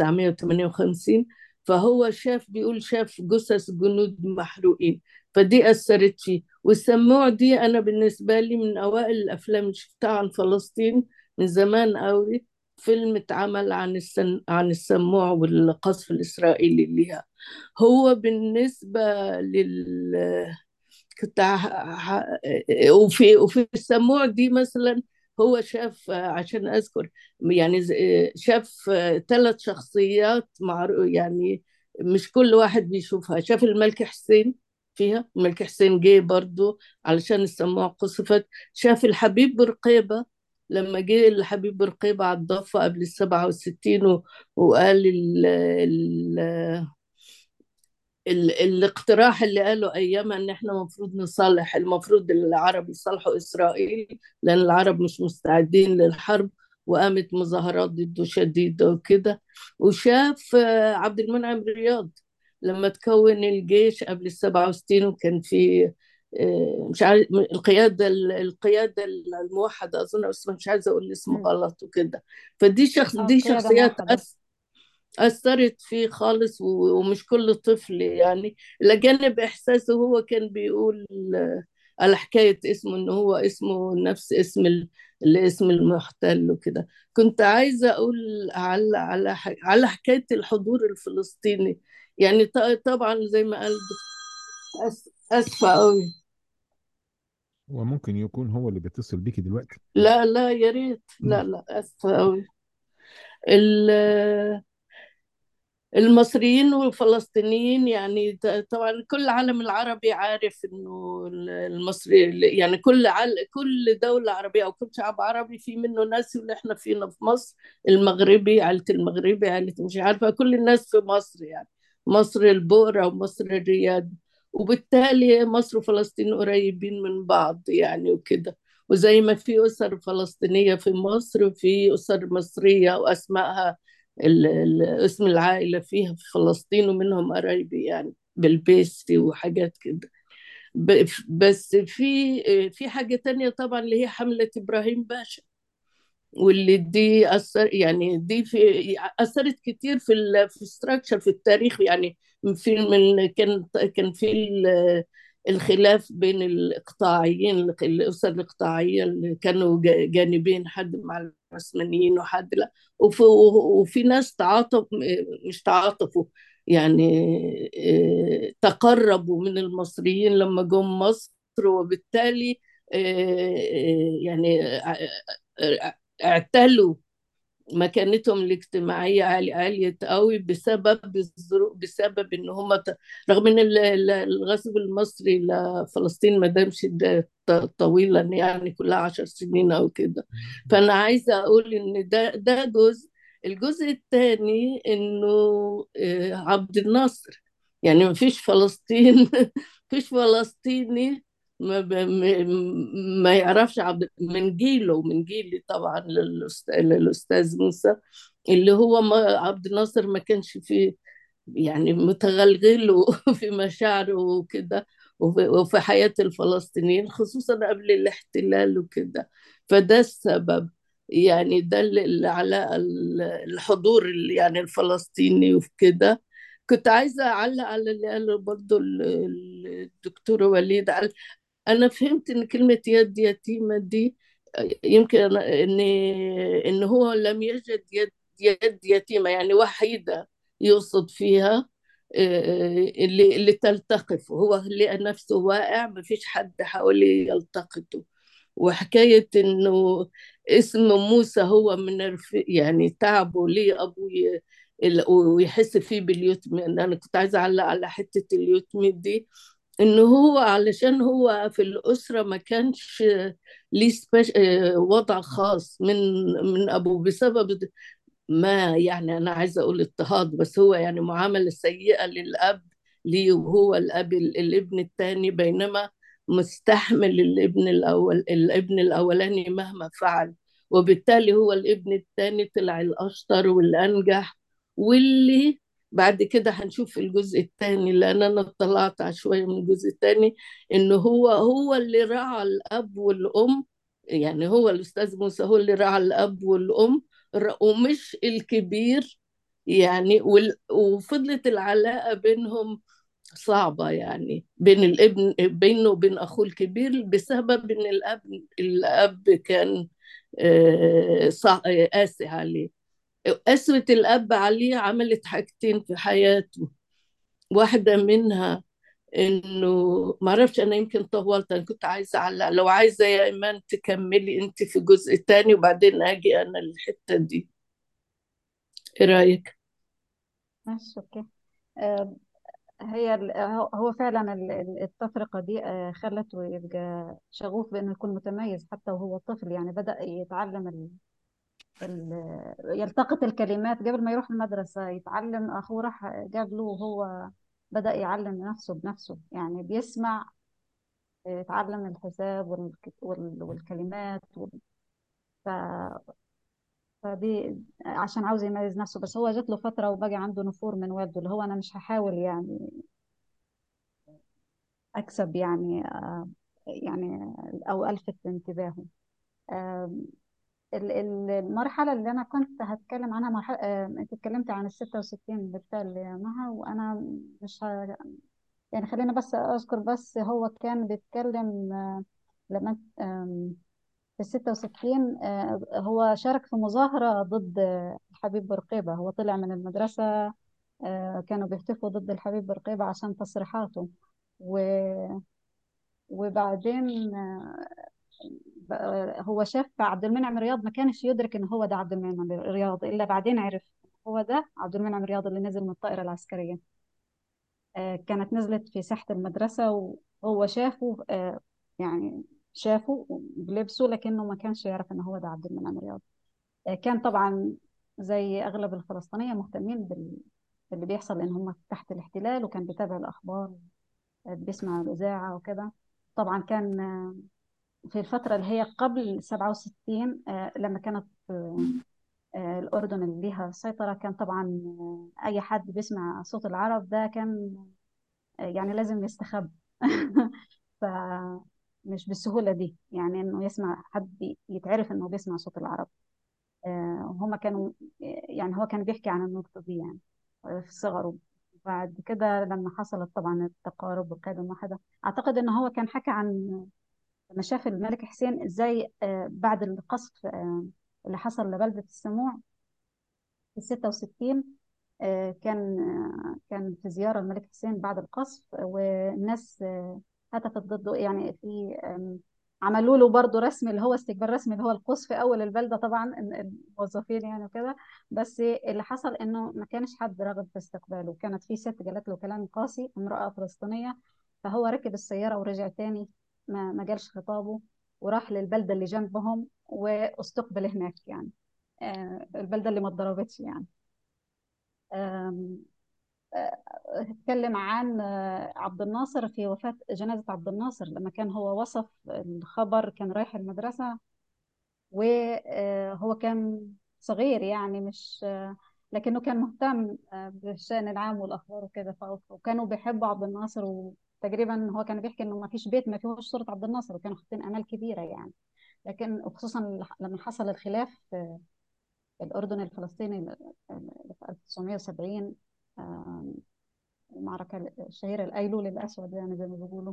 1958 فهو شاف بيقول شاف جثث جنود محروقين فدي أثرت فيه والسموع دي أنا بالنسبة لي من أوائل الأفلام اللي شفتها عن فلسطين من زمان قوي فيلم اتعمل عن السن... عن السموع والقصف الإسرائيلي ليها هو بالنسبة لل كنت ح... ح... وفي وفي السموع دي مثلا هو شاف عشان أذكر يعني ز- شاف ثلاث شخصيات معرو... يعني مش كل واحد بيشوفها شاف الملك حسين فيها الملك حسين جه برضو علشان السموع قصفت شاف الحبيب برقيبة لما جه الحبيب برقيبة على الضفة قبل السبعة وستين و... وقال ال... ال... ال... الاقتراح اللي قاله أيامها إن إحنا المفروض نصالح المفروض العرب يصالحوا إسرائيل لأن العرب مش مستعدين للحرب وقامت مظاهرات ضده شديدة وكده وشاف آه، عبد المنعم رياض لما تكون الجيش قبل السبعة وستين وكان في آه، مش عارف القيادة القيادة الموحدة أظن بس مش عايزة أقول اسم مم. غلط وكده فدي شخص اه دي قيادة شخصيات موحدة أث أثرت فيه خالص و- ومش كل طفل يعني إلى جانب إحساسه هو كان بيقول آه، على حكاية اسمه إن هو اسمه نفس اسم ال- الاسم المحتل وكده كنت عايزة أقول على على ح- على حكاية الحضور الفلسطيني يعني ط- طبعا زي ما قال دكتور- أس- أسفة أوي وممكن يكون هو اللي بيتصل بيكي دلوقتي لا لا يا ريت لا لا أسفة أوي ال- المصريين والفلسطينيين يعني ت- طبعا كل العالم العربي عارف انه ال- المصري يعني كل عل... كل دولة عربية او كل شعب عربي في منه ناس اللي احنا فينا في مصر المغربي عائلة المغربي عائلة مش عارفة كل الناس في مصر يعني مصر البؤرة ومصر الرياض وبالتالي مصر وفلسطين قريبين من بعض يعني وكده وزي ما في أسر فلسطينية في مصر في أسر مصرية وأسمائها ال- ال- اسم العائلة فيها في فلسطين ومنهم قرايبي يعني بالبيسي وحاجات كده ب- بس في في حاجة تانية طبعا اللي هي حملة إبراهيم باشا واللي دي أثر يعني دي في أثرت كتير في ال في الستراكشر في التاريخ يعني في من كان كان في ال- الخلاف بين الإقطاعيين الأسر الإقطاعية اللي كانوا جا- جانبين حد مع العثمانيين وحد لا وفي, وفي ناس تعاطف مش تعاطفوا يعني آه، تقربوا من المصريين لما جم مصر وبالتالي آه، آه، يعني آه، آه، اعتلوا مكانتهم الاجتماعية عالية عالية قوي بسبب الظروف بسبب ان هم ت... رغم ان ال- ال- الغزو المصري لفلسطين ما دامش ده ط- طويلا يعني كلها عشر سنين او كده فانا عايزة اقول ان ده ده جزء الجزء الثاني انه آه، عبد الناصر يعني ما فيش فلسطين فيش فلسطيني ما, ب... م- ما يعرفش عبد من جيله من جيلي طبعا للأست- للأستاذ موسى اللي هو ما عبد الناصر ما كانش فيه يعني متغلغل في مشاعره وكده وفي وفي حياة الفلسطينيين خصوصا قبل الاحتلال وكده فده السبب يعني ده اللي على ال- الحضور ال- يعني الفلسطيني وكده كنت عايزة أعلق على اللي قاله برضو ال- ال- الدكتور وليد قال أنا فهمت إن كلمة يد يتيمة دي يمكن أنا- إن إن هو لم يجد يد يد يتيمة يعني وحيدة يقصد فيها آه، اللي اللي تلتقف هو لقى نفسه واقع ما فيش حد حواليه يلتقطه وحكاية إنه اسم موسى هو من الرف... يعني تعبه ليه أبوه ال- ويحس فيه باليتم أنا كنت عايزة أعلق على حتة اليتم دي إنه هو علشان هو في الأسرة ما كانش ليه سبيش... آه، وضع خاص من من أبوه بسبب ما يعني أنا عايزة أقول اضطهاد بس هو يعني معاملة سيئة للأب ليه وهو الأب ال- الابن الثاني بينما مستحمل الابن الأول الابن الأولاني مهما فعل وبالتالي هو الابن الثاني طلع الأشطر والأنجح واللي بعد كده هنشوف في الجزء الثاني لأن أنا اطلعت على شوية من الجزء الثاني إنه هو هو اللي رعى الأب والأم يعني هو الأستاذ موسى هو اللي رعى الأب والأم ر- ومش الكبير يعني وال- وفضلت العلاقة بينهم صعبة يعني بين الابن بينه وبين أخوه الكبير بسبب إن الأب الأب كان آه، صع- آه، قاسي عليه قسوة الأب عليه عملت حاجتين في حياته واحدة منها إنه معرفش أنا يمكن طولت أنا كنت عايزة أعلق لو عايزة يا إيمان تكملي أنت في الجزء الثاني وبعدين أجي أنا الحتة دي إيه رأيك؟ ماشي اوكي آه، هي ال- هو هو فعلا ال- ال- التفرقة دي آه، خلته يبقى شغوف بأنه يكون متميز حتى وهو طفل يعني بدأ يتعلم ال... ال... يلتقط الكلمات قبل ما يروح المدرسة يتعلم أخوه راح قبله وهو بدأ يعلم نفسه بنفسه يعني بيسمع آه، يتعلم الحساب والك... وال... والكلمات وال... ف... فدي عشان عاوز يميز نفسه بس هو جات له فترة وبقى عنده نفور من والده اللي هو أنا مش هحاول يعني أكسب يعني آه، يعني أو ألفت انتباهه آم، ال- ال- المرحلة اللي أنا كنت هتكلم عنها مرحلة آه، أنت اتكلمت عن الستة وستين بالفعل يا مها وأنا مش ه... يعني خلينا بس أذكر بس هو كان بيتكلم آه، لما آم، في الستة وستين آه، هو شارك في مظاهرة ضد آه، الحبيب بورقيبة هو طلع من المدرسة آه، كانوا بيهتفوا ضد الحبيب بورقيبة عشان تصريحاته و وبعدين آه، بقى- هو شاف عبد المنعم رياض ما كانش يدرك ان هو ده عبد المنعم رياض الا بعدين عرف هو ده عبد المنعم رياض اللي نزل من الطائرة العسكرية آه، كانت نزلت في ساحة المدرسة وهو شافه آه، يعني شافه بلبسه لكنه ما كانش يعرف ان هو ده عبد المنعم رياض آه، كان طبعا زي اغلب الفلسطينية مهتمين بال- باللي بيحصل لان هم تحت الاحتلال وكان بيتابع الاخبار آه، بيسمع الاذاعة وكده طبعا كان آه، في الفترة اللي هي قبل 67 آه، لما كانت آه، آه، الأردن اللي ليها سيطرة كان طبعا آه، أي حد بيسمع صوت العرب ده كان آه، يعني لازم يستخبى فمش بالسهولة دي يعني إنه يسمع حد يتعرف إنه بيسمع صوت العرب آه، هما كانوا يعني هو كان بيحكي عن النقطة دي يعني آه، في صغره بعد كده لما حصلت طبعا التقارب وكذا ما حدا أعتقد إنه هو كان حكى عن لما شاف الملك حسين ازاي آه، بعد القصف آه، اللي حصل لبلدة السموع في 66 آه، كان آه، كان في زيارة الملك حسين بعد القصف والناس آه، هتفت ضده يعني في آم، عملوا له برضه رسم اللي هو استقبال رسمي اللي هو القوس في اول البلده طبعا إن- الموظفين يعني وكده بس اللي حصل انه ما كانش حد راغب في استقباله كانت في ست قالت له كلام قاسي امراه فلسطينيه فهو ركب السياره ورجع تاني ما ما جالش خطابه وراح للبلده اللي جنبهم واستقبل هناك يعني آه، البلده اللي ما اتضربتش يعني آم، آه، اتكلم عن آه، عبد الناصر في وفاة جنازة عبد الناصر لما كان هو وصف الخبر كان رايح المدرسة وهو كان صغير يعني مش آه، لكنه كان مهتم آه، بالشأن العام والأخبار وكده ف- وكانوا بيحبوا عبد الناصر وتقريبا هو كان بيحكي إنه ما فيش بيت ما فيهوش صورة عبد الناصر وكانوا حاطين آمال كبيرة يعني لكن وخصوصا لما حصل الخلاف في الأردن الفلسطيني اللي في 1970 آم، المعركة الشهيرة الأيلول الأسود يعني زي ما بيقولوا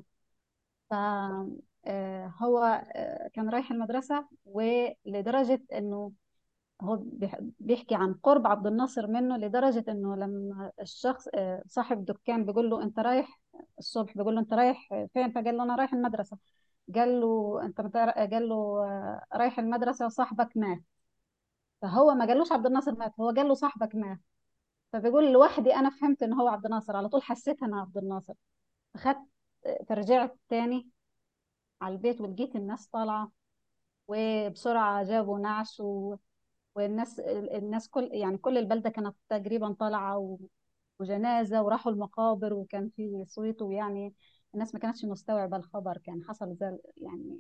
فهو كان رايح المدرسة ولدرجة إنه هو بيح- بيحكي عن قرب عبد الناصر منه لدرجة إنه لما الشخص آه، صاحب دكان بيقول له أنت رايح الصبح بيقول له أنت رايح فين فقال له أنا رايح المدرسة قال له أنت متعر- قال له آه، رايح المدرسة وصاحبك مات فهو ما قالوش عبد الناصر مات هو قال له صاحبك مات فبيقول لوحدي أنا فهمت إن هو عبد الناصر على طول حسيت أنا عبد الناصر أخدت فرجعت تاني على البيت ولقيت الناس طالعة وبسرعة جابوا نعش و... والناس الناس كل يعني كل البلدة كانت تقريبا طالعة و... وجنازة وراحوا المقابر وكان في صويت ويعني الناس ما كانتش مستوعبة الخبر كان حصل زي يعني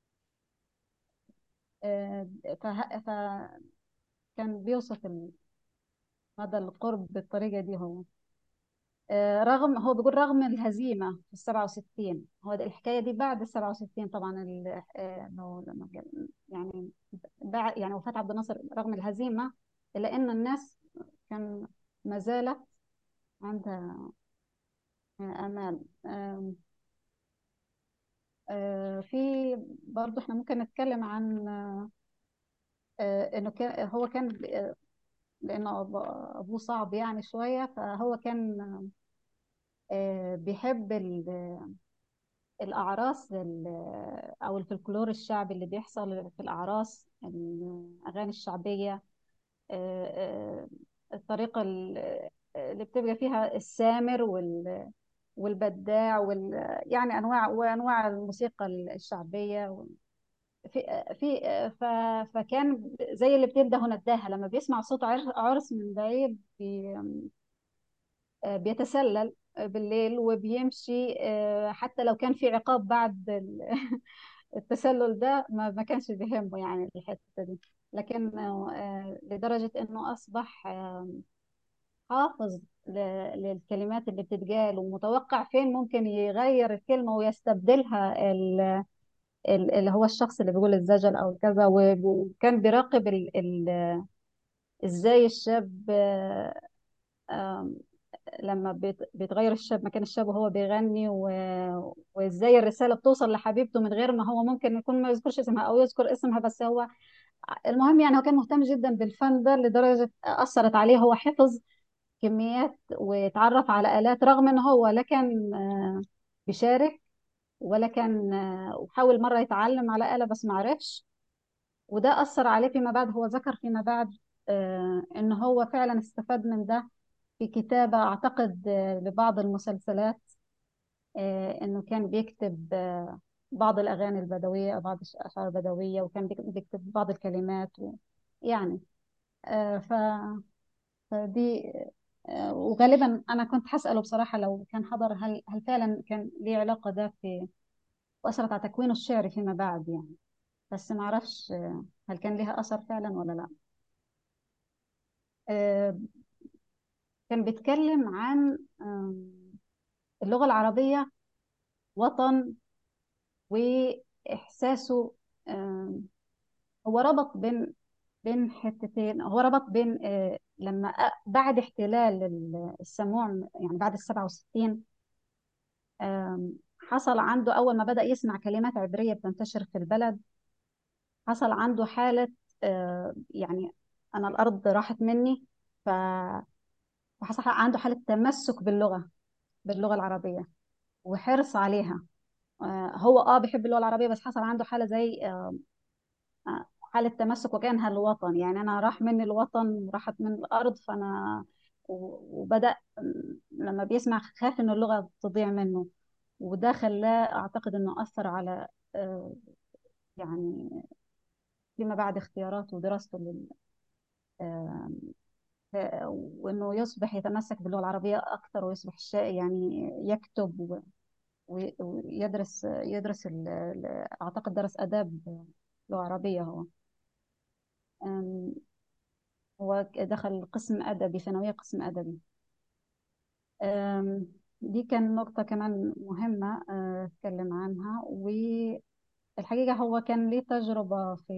آه، فه... فكان بيوصف ال- مدى القرب بالطريقة دي هو آه، رغم هو بيقول رغم الهزيمة في السبعة وستين هو ده الحكاية دي بعد السبعة وستين طبعا ال- آه، إنه لما قال- يعني بعد يعني وفاة عبد الناصر رغم الهزيمة إلا إن الناس كان ما زالت عندها آمال آم، آه، في برضه إحنا ممكن نتكلم عن آه، إنه كان هو كان آه، لأنه أب- أبوه صعب يعني شوية فهو كان آه، بيحب ال- الأعراس ال- أو الفلكلور الشعبي اللي بيحصل في الأعراس الأغاني الشعبية آه، آه، الطريقة ال- اللي بتبقى فيها السامر وال والبداع وال يعني أنواع وأنواع الموسيقى الشعبية في في ف فكان زي اللي بتنده نداها لما بيسمع صوت عر- عرس من بعيد بي آه، بيتسلل بالليل وبيمشي آه، حتى لو كان في عقاب بعد ال- التسلل ده ما ما كانش بيهمه يعني الحتة دي لكن آه، لدرجة انه اصبح آه، حافظ ل- للكلمات اللي بتتقال ومتوقع فين ممكن يغير الكلمة ويستبدلها ال- ال- اللي هو الشخص اللي بيقول الزجل او كذا و- وكان بيراقب ال- ال- ازاي الشاب آه، آم، لما بيت- بيتغير الشاب مكان الشاب وهو بيغني و- وازاي الرسالة بتوصل لحبيبته من غير ما هو ممكن يكون ما يذكرش اسمها او يذكر اسمها بس هو المهم يعني هو كان مهتم جدا بالفن ده لدرجة أثرت عليه هو حفظ كميات واتعرف على آلات رغم ان هو لا كان آه، بيشارك ولا كان آه، وحاول مرة يتعلم على آلة بس ما عرفش وده أثر عليه فيما بعد هو ذكر فيما بعد آه، ان هو فعلا استفاد من ده في كتابة أعتقد آه، لبعض المسلسلات آه، إنه كان بيكتب آه، بعض الأغاني البدوية أو بعض الأشعار البدوية وكان بيك- بيكتب بعض الكلمات و يعني آه، ف فدي آه، وغالبا أنا كنت هسأله بصراحة لو كان حضر هل هل فعلا كان ليه علاقة ده في وأثرت على تكوينه الشعري فيما بعد يعني بس ما أعرفش آه، هل كان ليها أثر فعلا ولا لا آه، كان بيتكلم عن آم، اللغة العربية وطن وإحساسه آم، هو ربط بين بين حتتين هو ربط بين آه، لما أ- بعد احتلال ال- السموع يعني بعد السبعة وستين آم، حصل عنده أول ما بدأ يسمع كلمات عبرية بتنتشر في البلد حصل عنده حالة آه، يعني أنا الأرض راحت مني ف فحصل عنده حالة تمسك باللغة باللغة العربية وحرص عليها آه، هو اه بيحب اللغة العربية بس حصل عنده حالة زي آه، حالة تمسك وكأنها الوطن يعني أنا راح مني الوطن وراحت من الأرض فأنا و- وبدأ لما بيسمع خاف إن اللغة تضيع منه وده خلاه أعتقد إنه أثر على آه، يعني فيما بعد اختياراته ودراسته لل آه، ف- وإنه يصبح يتمسك باللغة العربية أكثر ويصبح شا- يعني يكتب و- و- ويدرس يدرس ال- ال- أعتقد درس آداب لغة عربية هو أم، هو دخل قسم أدبي ثانوية قسم أدبي أم، دي كان نقطة كمان مهمة أه، أتكلم عنها والحقيقة هو كان ليه تجربة في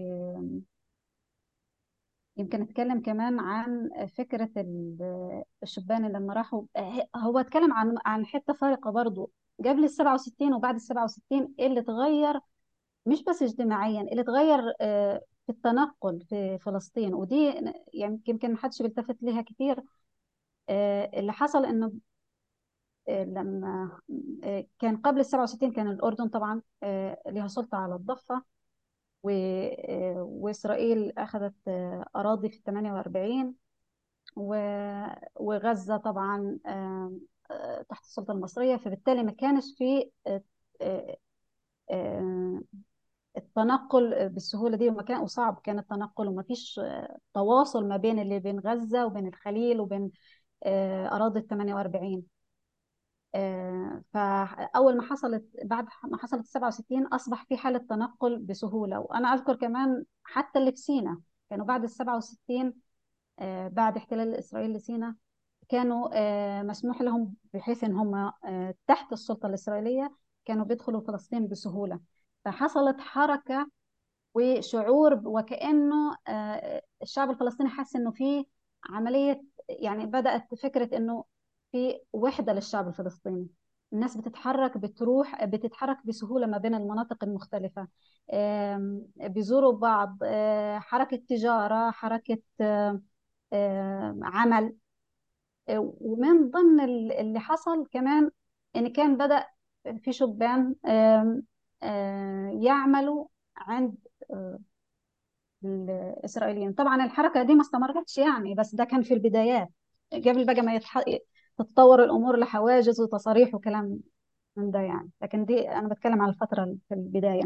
يمكن اتكلم كمان عن فكرة ال- الشبان اللي لما راحوا ه- هو اتكلم عن عن حتة فارقة برضو قبل ال 67 وبعد ال 67 ايه اللي اتغير مش بس اجتماعيا اللي اتغير آه، في التنقل في فلسطين ودي يعني يمكن محدش بيلتفت ليها كتير آه، اللي حصل انه آه، لما آه، كان قبل ال 67 كان الأردن طبعا آه، لها سلطة على الضفة و- آه، وإسرائيل أخذت آه، أراضي في 48 و- وغزة طبعا آه، آه، تحت السلطة المصرية فبالتالي ما كانش في آه، آه، آه، التنقل بالسهولة دي وما كان وصعب كان التنقل وما فيش آه، تواصل ما بين اللي بين غزة وبين الخليل وبين آه، أراضي ال 48 آه، فأول ما حصلت بعد ما حصلت 67 أصبح في حالة تنقل بسهولة وأنا أذكر كمان حتى اللي في سينا كانوا بعد ال 67 آه، بعد احتلال إسرائيل لسينا كانوا آه، مسموح لهم بحيث إن هم آه، تحت السلطة الإسرائيلية كانوا بيدخلوا فلسطين بسهولة فحصلت حركة وشعور وكأنه آه، الشعب الفلسطيني حس إنه في عملية يعني بدأت فكرة إنه في وحدة للشعب الفلسطيني الناس بتتحرك بتروح بتتحرك بسهولة ما بين المناطق المختلفة آم، بيزوروا بعض آه، حركة تجارة حركة آه، آه، عمل آه، ومن ضمن ال- اللي حصل كمان إن كان بدأ في شبان آم، آه، يعملوا عند آه، الإسرائيليين طبعا الحركة دي ما استمرتش يعني بس ده كان في البدايات قبل بقى ما يتح... تتطور الأمور لحواجز وتصاريح وكلام من ده يعني لكن دي أنا بتكلم عن الفترة اللي في البداية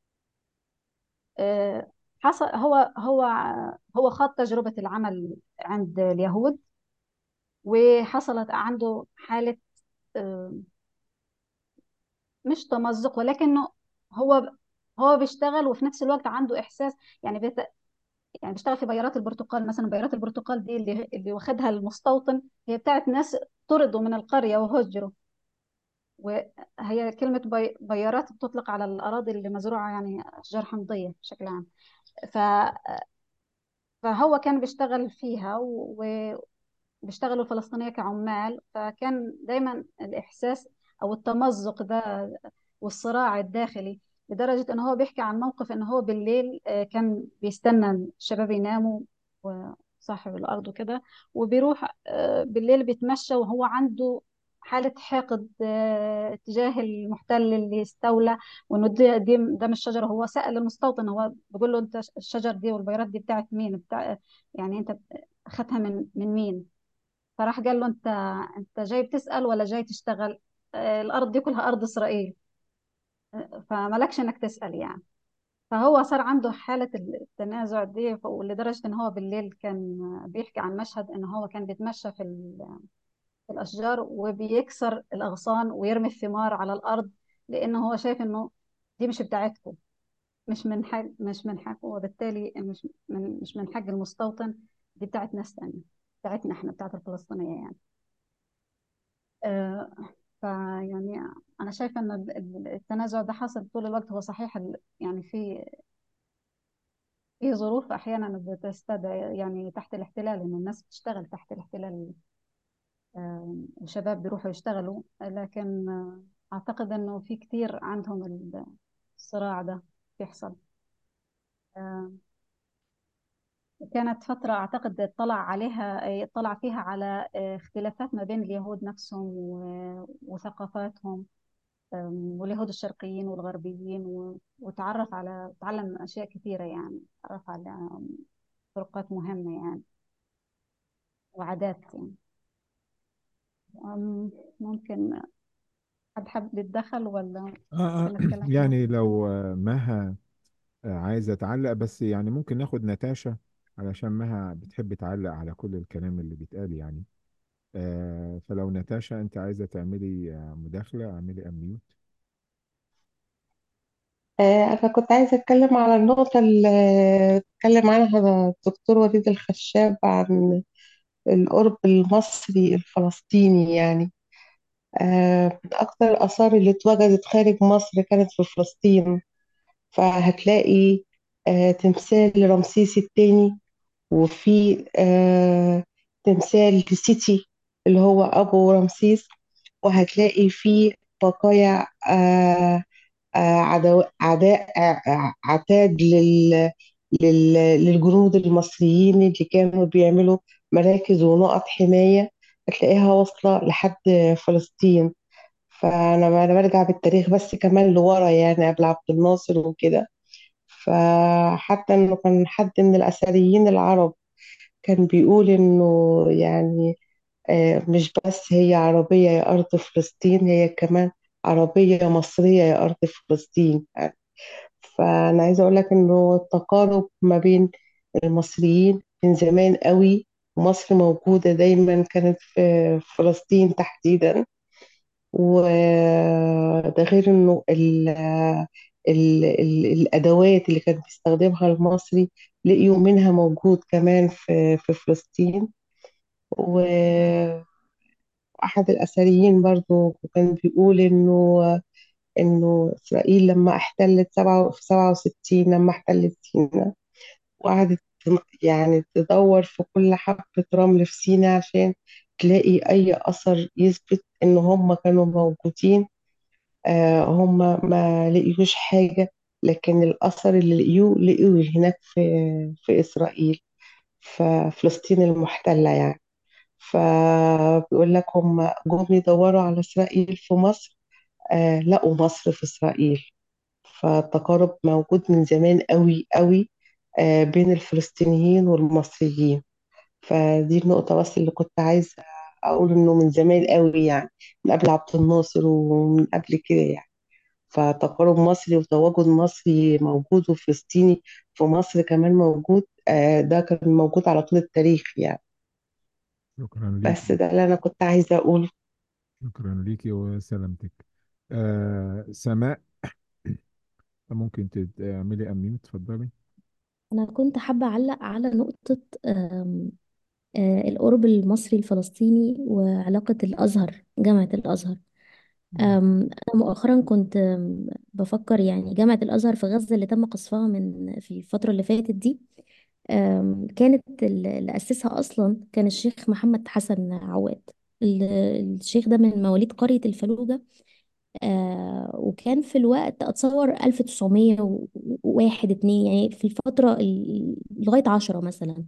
آه، حصل هو هو هو خاض تجربة العمل عند اليهود وحصلت عنده حالة آه، مش تمزق ولكنه هو هو بيشتغل وفي نفس الوقت عنده إحساس يعني بيت... يعني بيشتغل في بيارات البرتقال مثلا بيارات البرتقال دي اللي اللي واخدها المستوطن هي بتاعت ناس طردوا من القرية وهجروا وهي كلمة بي... بيارات بتطلق على الأراضي اللي مزروعة يعني أشجار حمضية بشكل عام ف... فهو كان بيشتغل فيها و... بيشتغلوا الفلسطينية كعمال فكان دايما الإحساس أو التمزق ده والصراع الداخلي لدرجة إن هو بيحكي عن موقف إن هو بالليل آه، كان بيستنى الشباب يناموا وصاحب الأرض وكده وبيروح آه، بالليل بيتمشى وهو عنده حالة حقد آه، تجاه المحتل اللي استولى وإنه دي دي ده مش شجرة هو سأل المستوطن هو بيقول له أنت الشجر دي والبيارات دي بتاعت مين بتاع يعني أنت أخدها من من مين فراح قال له أنت أنت جاي بتسأل ولا جاي تشتغل آه، الأرض دي كلها أرض إسرائيل آه، فمالكش إنك تسأل يعني فهو صار عنده حالة التنازع دي ف- لدرجة إن هو بالليل كان بيحكي عن مشهد إن هو كان بيتمشى في ال- في الأشجار وبيكسر الأغصان ويرمي الثمار على الأرض لأنه هو شايف إنه دي مش بتاعتكم مش من حق مش من حقه وبالتالي مش من مش من حق المستوطن دي بتاعت ناس تانية بتاعتنا احنا بتاعت الفلسطينية يعني آه فيعني أنا شايفة إن ال- ال- التنازع ده حاصل طول الوقت هو صحيح ال- يعني في في ظروف أحيانا بتستدعي يعني تحت الاحتلال إن الناس بتشتغل تحت الاحتلال آه، الشباب بيروحوا يشتغلوا لكن آه، أعتقد إنه في كتير عندهم ال- الصراع ده بيحصل آه، كانت فترة أعتقد اطلع عليها اطلع فيها على آه، اختلافات ما بين اليهود نفسهم و- وثقافاتهم آم، واليهود الشرقيين والغربيين و- وتعرف على تعلم أشياء كثيرة يعني تعرف على آم، فروقات مهمة يعني وعادات يعني آم، ممكن حد حابب يتدخل ولا آه آه، ممكن نتكلم في يعني الموضوع لو آه، مها آه، عايزة تعلق بس يعني ممكن ناخد نتاشا علشان مها بتحب تعلق على كل الكلام اللي بيتقال يعني آه، فلو نتاشا انت عايزة تعملي آه، مداخلة اعملي اميوت آه، أنا كنت عايزة أتكلم على النقطة اللي اتكلم عنها الدكتور وليد الخشاب عن القرب المصري الفلسطيني يعني آه، من أكثر الآثار اللي اتوجدت خارج مصر كانت في فلسطين فهتلاقي آه، تمثال رمسيس الثاني وفي آه، تمثال لسيتي اللي هو أبو رمسيس وهتلاقي فيه بقايا آه، آه، عدو- عداء آه، عتاد لل لل- للجنود المصريين اللي كانوا بيعملوا مراكز ونقط حماية هتلاقيها واصلة لحد فلسطين فأنا أنا برجع بالتاريخ بس كمان لورا يعني قبل عبد الناصر وكده فحتى إنه كان حد من الأثريين العرب كان بيقول إنه يعني آه، مش بس هي عربية يا أرض فلسطين هي كمان عربية مصرية يا أرض فلسطين يعني فأنا عايزة أقول لك إنه التقارب ما بين المصريين من زمان قوي مصر موجودة دايما كانت في فلسطين تحديدا وده غير إنه ال ال ال الأدوات اللي كان بيستخدمها المصري لقيوا منها موجود كمان في في فلسطين و أحد الأثريين برضو كان بيقول إنه إنه إسرائيل لما احتلت سبعة في سبعة وستين لما احتلت سيناء وقعدت يعني تدور في كل حبة رمل في سيناء عشان تلاقي أي أثر يثبت إن هم كانوا موجودين آه هم ما لقيوش حاجة لكن الأثر اللي لقيوه لقيوه هناك في في إسرائيل في فلسطين المحتلة يعني فبيقول لك هم جم يدوروا على إسرائيل في مصر آه لقوا مصر في إسرائيل فالتقارب موجود من زمان قوي قوي آه بين الفلسطينيين والمصريين فدي النقطة بس اللي كنت عايزة أقول إنه من زمان قوي يعني من قبل عبد الناصر ومن قبل كده يعني فتقارب مصري وتواجد مصري موجود وفلسطيني في مصر كمان موجود آه ده كان موجود على طول التاريخ يعني شكرا بس ليكي ده اللي أنا كنت عايزة أقوله شكرا ليكي وسلامتك آه سماء ممكن تعملي اميوت اتفضلي أنا كنت حابة أعلق على نقطة آم، آه، القرب المصري الفلسطيني وعلاقة الأزهر جامعة الأزهر مم. آم، أنا مؤخرا كنت آم، بفكر يعني جامعة الأزهر في غزة اللي تم قصفها من في الفترة اللي فاتت دي آم، كانت ال- اللي أسسها أصلا كان الشيخ محمد حسن عواد ال- الشيخ ده من مواليد قرية الفلوجة آه وكان في الوقت أتصور 1901 اتنين يعني في الفترة ال- لغاية عشرة مثلا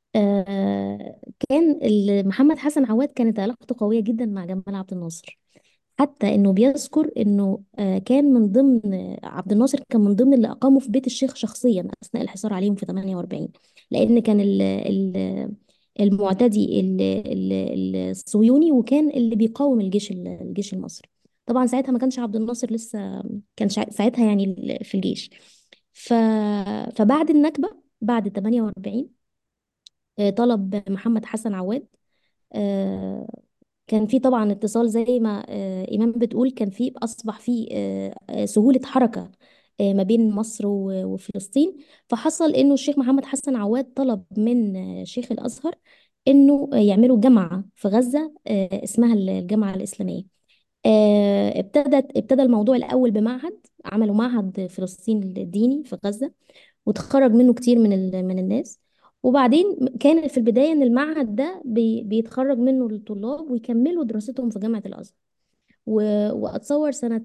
آه كان ال- محمد حسن عواد كانت علاقته قوية جدا مع جمال عبد الناصر حتى انه بيذكر انه آه، كان من ضمن آه، عبد الناصر كان من ضمن اللي اقاموا في بيت الشيخ شخصيا اثناء الحصار عليهم في 48 لان كان ال- ال- المعتدي ال- ال- الصهيوني وكان اللي بيقاوم الجيش ال- الجيش المصري طبعا ساعتها ما كانش عبد الناصر لسه كان شا- ساعتها يعني ال- في الجيش ف فبعد النكبة بعد 48 آه، طلب محمد حسن عواد آه، كان في طبعا اتصال زي ما آه، إيمان بتقول كان في أصبح في آه، آه، سهولة حركة آه، ما بين مصر و- وفلسطين فحصل إنه الشيخ محمد حسن عواد طلب من آه، شيخ الأزهر إنه آه، يعملوا جامعة في غزة آه، اسمها الجامعة الإسلامية آه، ابتدت ابتدى الموضوع الأول بمعهد عملوا معهد فلسطين الديني في غزة وتخرج منه كتير من ال- من الناس وبعدين كان في البداية إن المعهد ده بي بيتخرج منه الطلاب ويكملوا دراستهم في جامعة الأزهر و- وأتصور سنة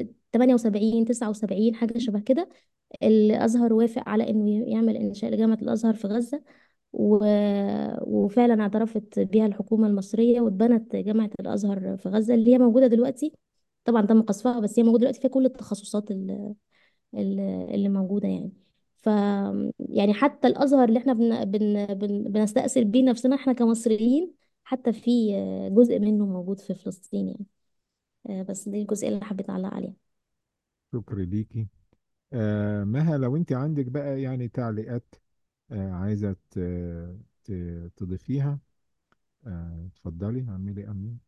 78 79 حاجة شبه كده الأزهر وافق على إنه يعمل إنشاء لجامعة الأزهر في غزة و... وفعلا اعترفت بها الحكومة المصرية واتبنت جامعة الأزهر في غزة اللي هي موجودة دلوقتي طبعا تم قصفها بس هي موجودة دلوقتي فيها كل التخصصات ال- ال- اللي موجودة يعني ف يعني حتى الأزهر اللي احنا بن... بن... بن... بنستأثر بيه نفسنا احنا كمصريين حتى في جزء منه موجود في فلسطين يعني آه، بس دي الجزئية اللي حبيت أعلق عليها شكرا ليكي آه مها لو انت عندك بقى يعني تعليقات آه عايزة ت- ت- تضيفيها آه اتفضلي اعملي امين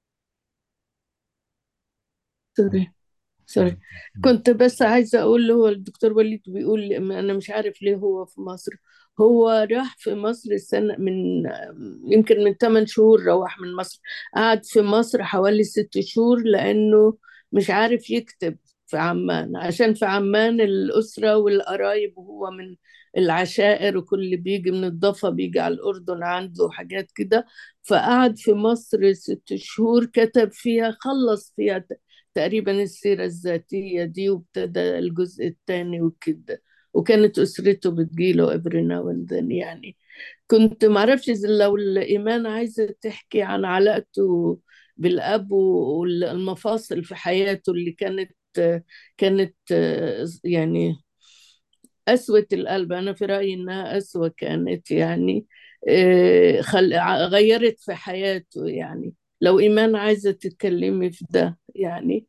سوري سوري مم. مم. كنت بس عايزة أقول هو الدكتور وليد بيقول أنا مش عارف ليه هو في مصر هو راح في مصر السنة من يمكن من 8 شهور روح من مصر قعد في مصر حوالي ست شهور لأنه مش عارف يكتب في عمان عشان في عمان الأسرة والقرايب وهو من العشائر وكل اللي بيجي من الضفة بيجي على الأردن عنده حاجات كده فقعد في مصر ست شهور كتب فيها خلص فيها تقريبا السيرة الذاتية دي وابتدى الجزء الثاني وكده وكانت أسرته بتجيله every now and then يعني كنت معرفش إذا لو الإيمان عايزة تحكي عن علاقته بالأب والمفاصل في حياته اللي كانت كانت يعني قسوة القلب أنا في رأيي إنها قسوة كانت يعني آه، خل... غيرت في حياته يعني لو إيمان عايزة تتكلمي في ده يعني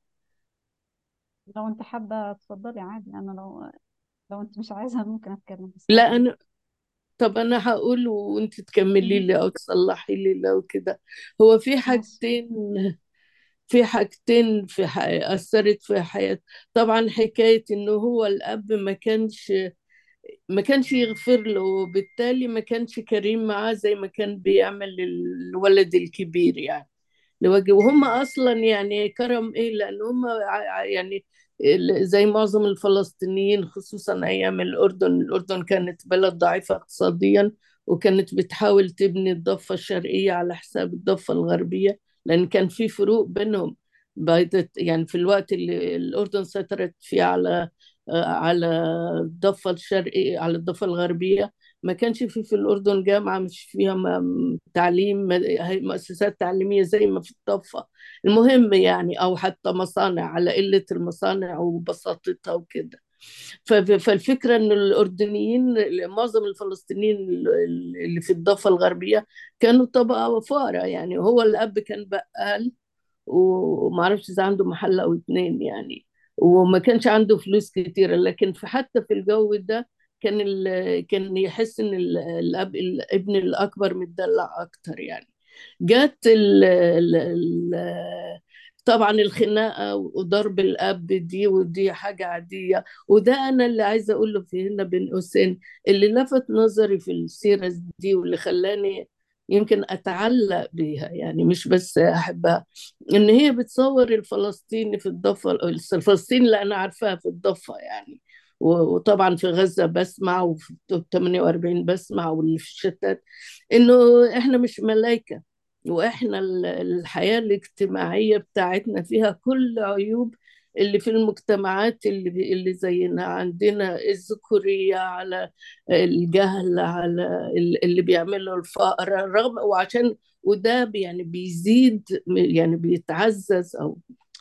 لو انت حابة تفضلي عادي انا لو لو انت مش عايزة ممكن اتكلم بس لا عادي أنا طب أنا هقول وأنت تكملي مم. لي أو تصلحي لي لو كده هو في ماشي حاجتين في حاجتين في ح... أثرت في حياته طبعا حكاية إنه هو الأب ما كانش ما كانش يغفر له وبالتالي ما كانش كريم معاه زي ما كان بيعمل للولد الكبير يعني لوجه وهم اصلا يعني كرم ايه لان هم ع- ع- يعني ال- زي معظم الفلسطينيين خصوصا ايام الاردن الاردن كانت بلد ضعيفه اقتصاديا وكانت بتحاول تبني الضفه الشرقيه على حساب الضفه الغربيه لان كان في فروق بينهم بعد يعني في الوقت اللي الاردن سيطرت فيه على على الضفه الشرقيه على الضفه الغربيه ما كانش في في الأردن جامعة مش فيها م- تعليم هي مؤسسات تعليمية زي ما في الضفة المهم يعني أو حتى مصانع على قلة المصانع وبساطتها وكده ف- فالفكرة إن الأردنيين معظم الفلسطينيين اللي في الضفة الغربية كانوا طبقة فقراء يعني هو الأب كان بقال وما اعرفش اذا عنده محل او اتنين يعني وما كانش عنده فلوس كتيرة لكن في حتى في الجو ده كان ال... كان يحس ان ال- الاب الابن الاكبر متدلع اكتر يعني جت ال... ال... ال... طبعا الخناقة وضرب الأب دي ودي حاجة عادية وده أنا اللي عايزة أقوله في هنا بين قوسين اللي لفت نظري في السيرة دي واللي خلاني يمكن أتعلق بيها يعني مش بس أحبها إن هي بتصور الفلسطيني في الضفة الفلسطيني اللي أنا عارفاها في الضفة يعني و- وطبعا في غزة بسمع وفي 48 بسمع واللي في الشتات إنه إحنا مش ملايكة وإحنا ال- الحياة الاجتماعية بتاعتنا فيها كل عيوب اللي في المجتمعات اللي اللي زينا عندنا الذكورية على الجهل على ال- اللي بيعملوا الفقر رغم وعشان وده يعني بيزيد يعني بيتعزز أو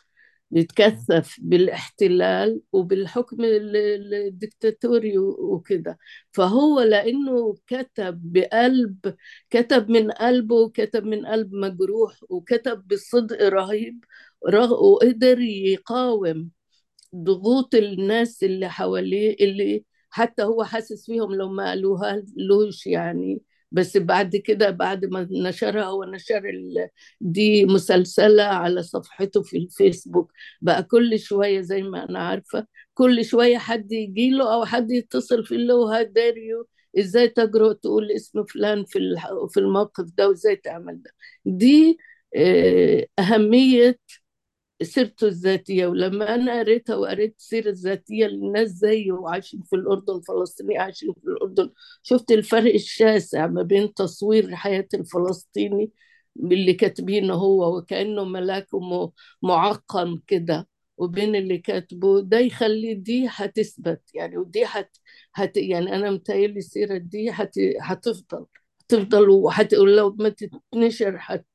بيتكثف بالاحتلال وبالحكم ال- ال- الدكتاتوري و- وكده فهو لأنه كتب بقلب كتب من قلبه وكتب من قلب مجروح وكتب بصدق رهيب رغ- وقدر يقاوم ضغوط الناس اللي حواليه اللي حتى هو حاسس فيهم لو ما قالوها لوش يعني بس بعد كده بعد ما نشرها هو نشر ال... دي مسلسلة على صفحته في الفيسبوك بقى كل شوية زي ما أنا عارفة كل شوية حد يجيله أو حد يتصل في له داريو ازاي تجرؤ تقول اسم فلان في الح- في الموقف ده وازاي تعمل ده دي آه، أهمية سيرته الذاتية ولما أنا قريتها وقريت السيرة الذاتية للناس زيي وعايشين في الأردن فلسطينيين عايشين في الأردن شفت الفرق الشاسع ما بين تصوير حياة الفلسطيني اللي كاتبينه هو وكأنه ملاك وم- معقم كده وبين اللي كاتبه ده يخلي دي هتثبت يعني ودي هت, هت يعني أنا متهيألي السيرة دي هت هتفضل هتفضل وحت لو ما تتنشر هت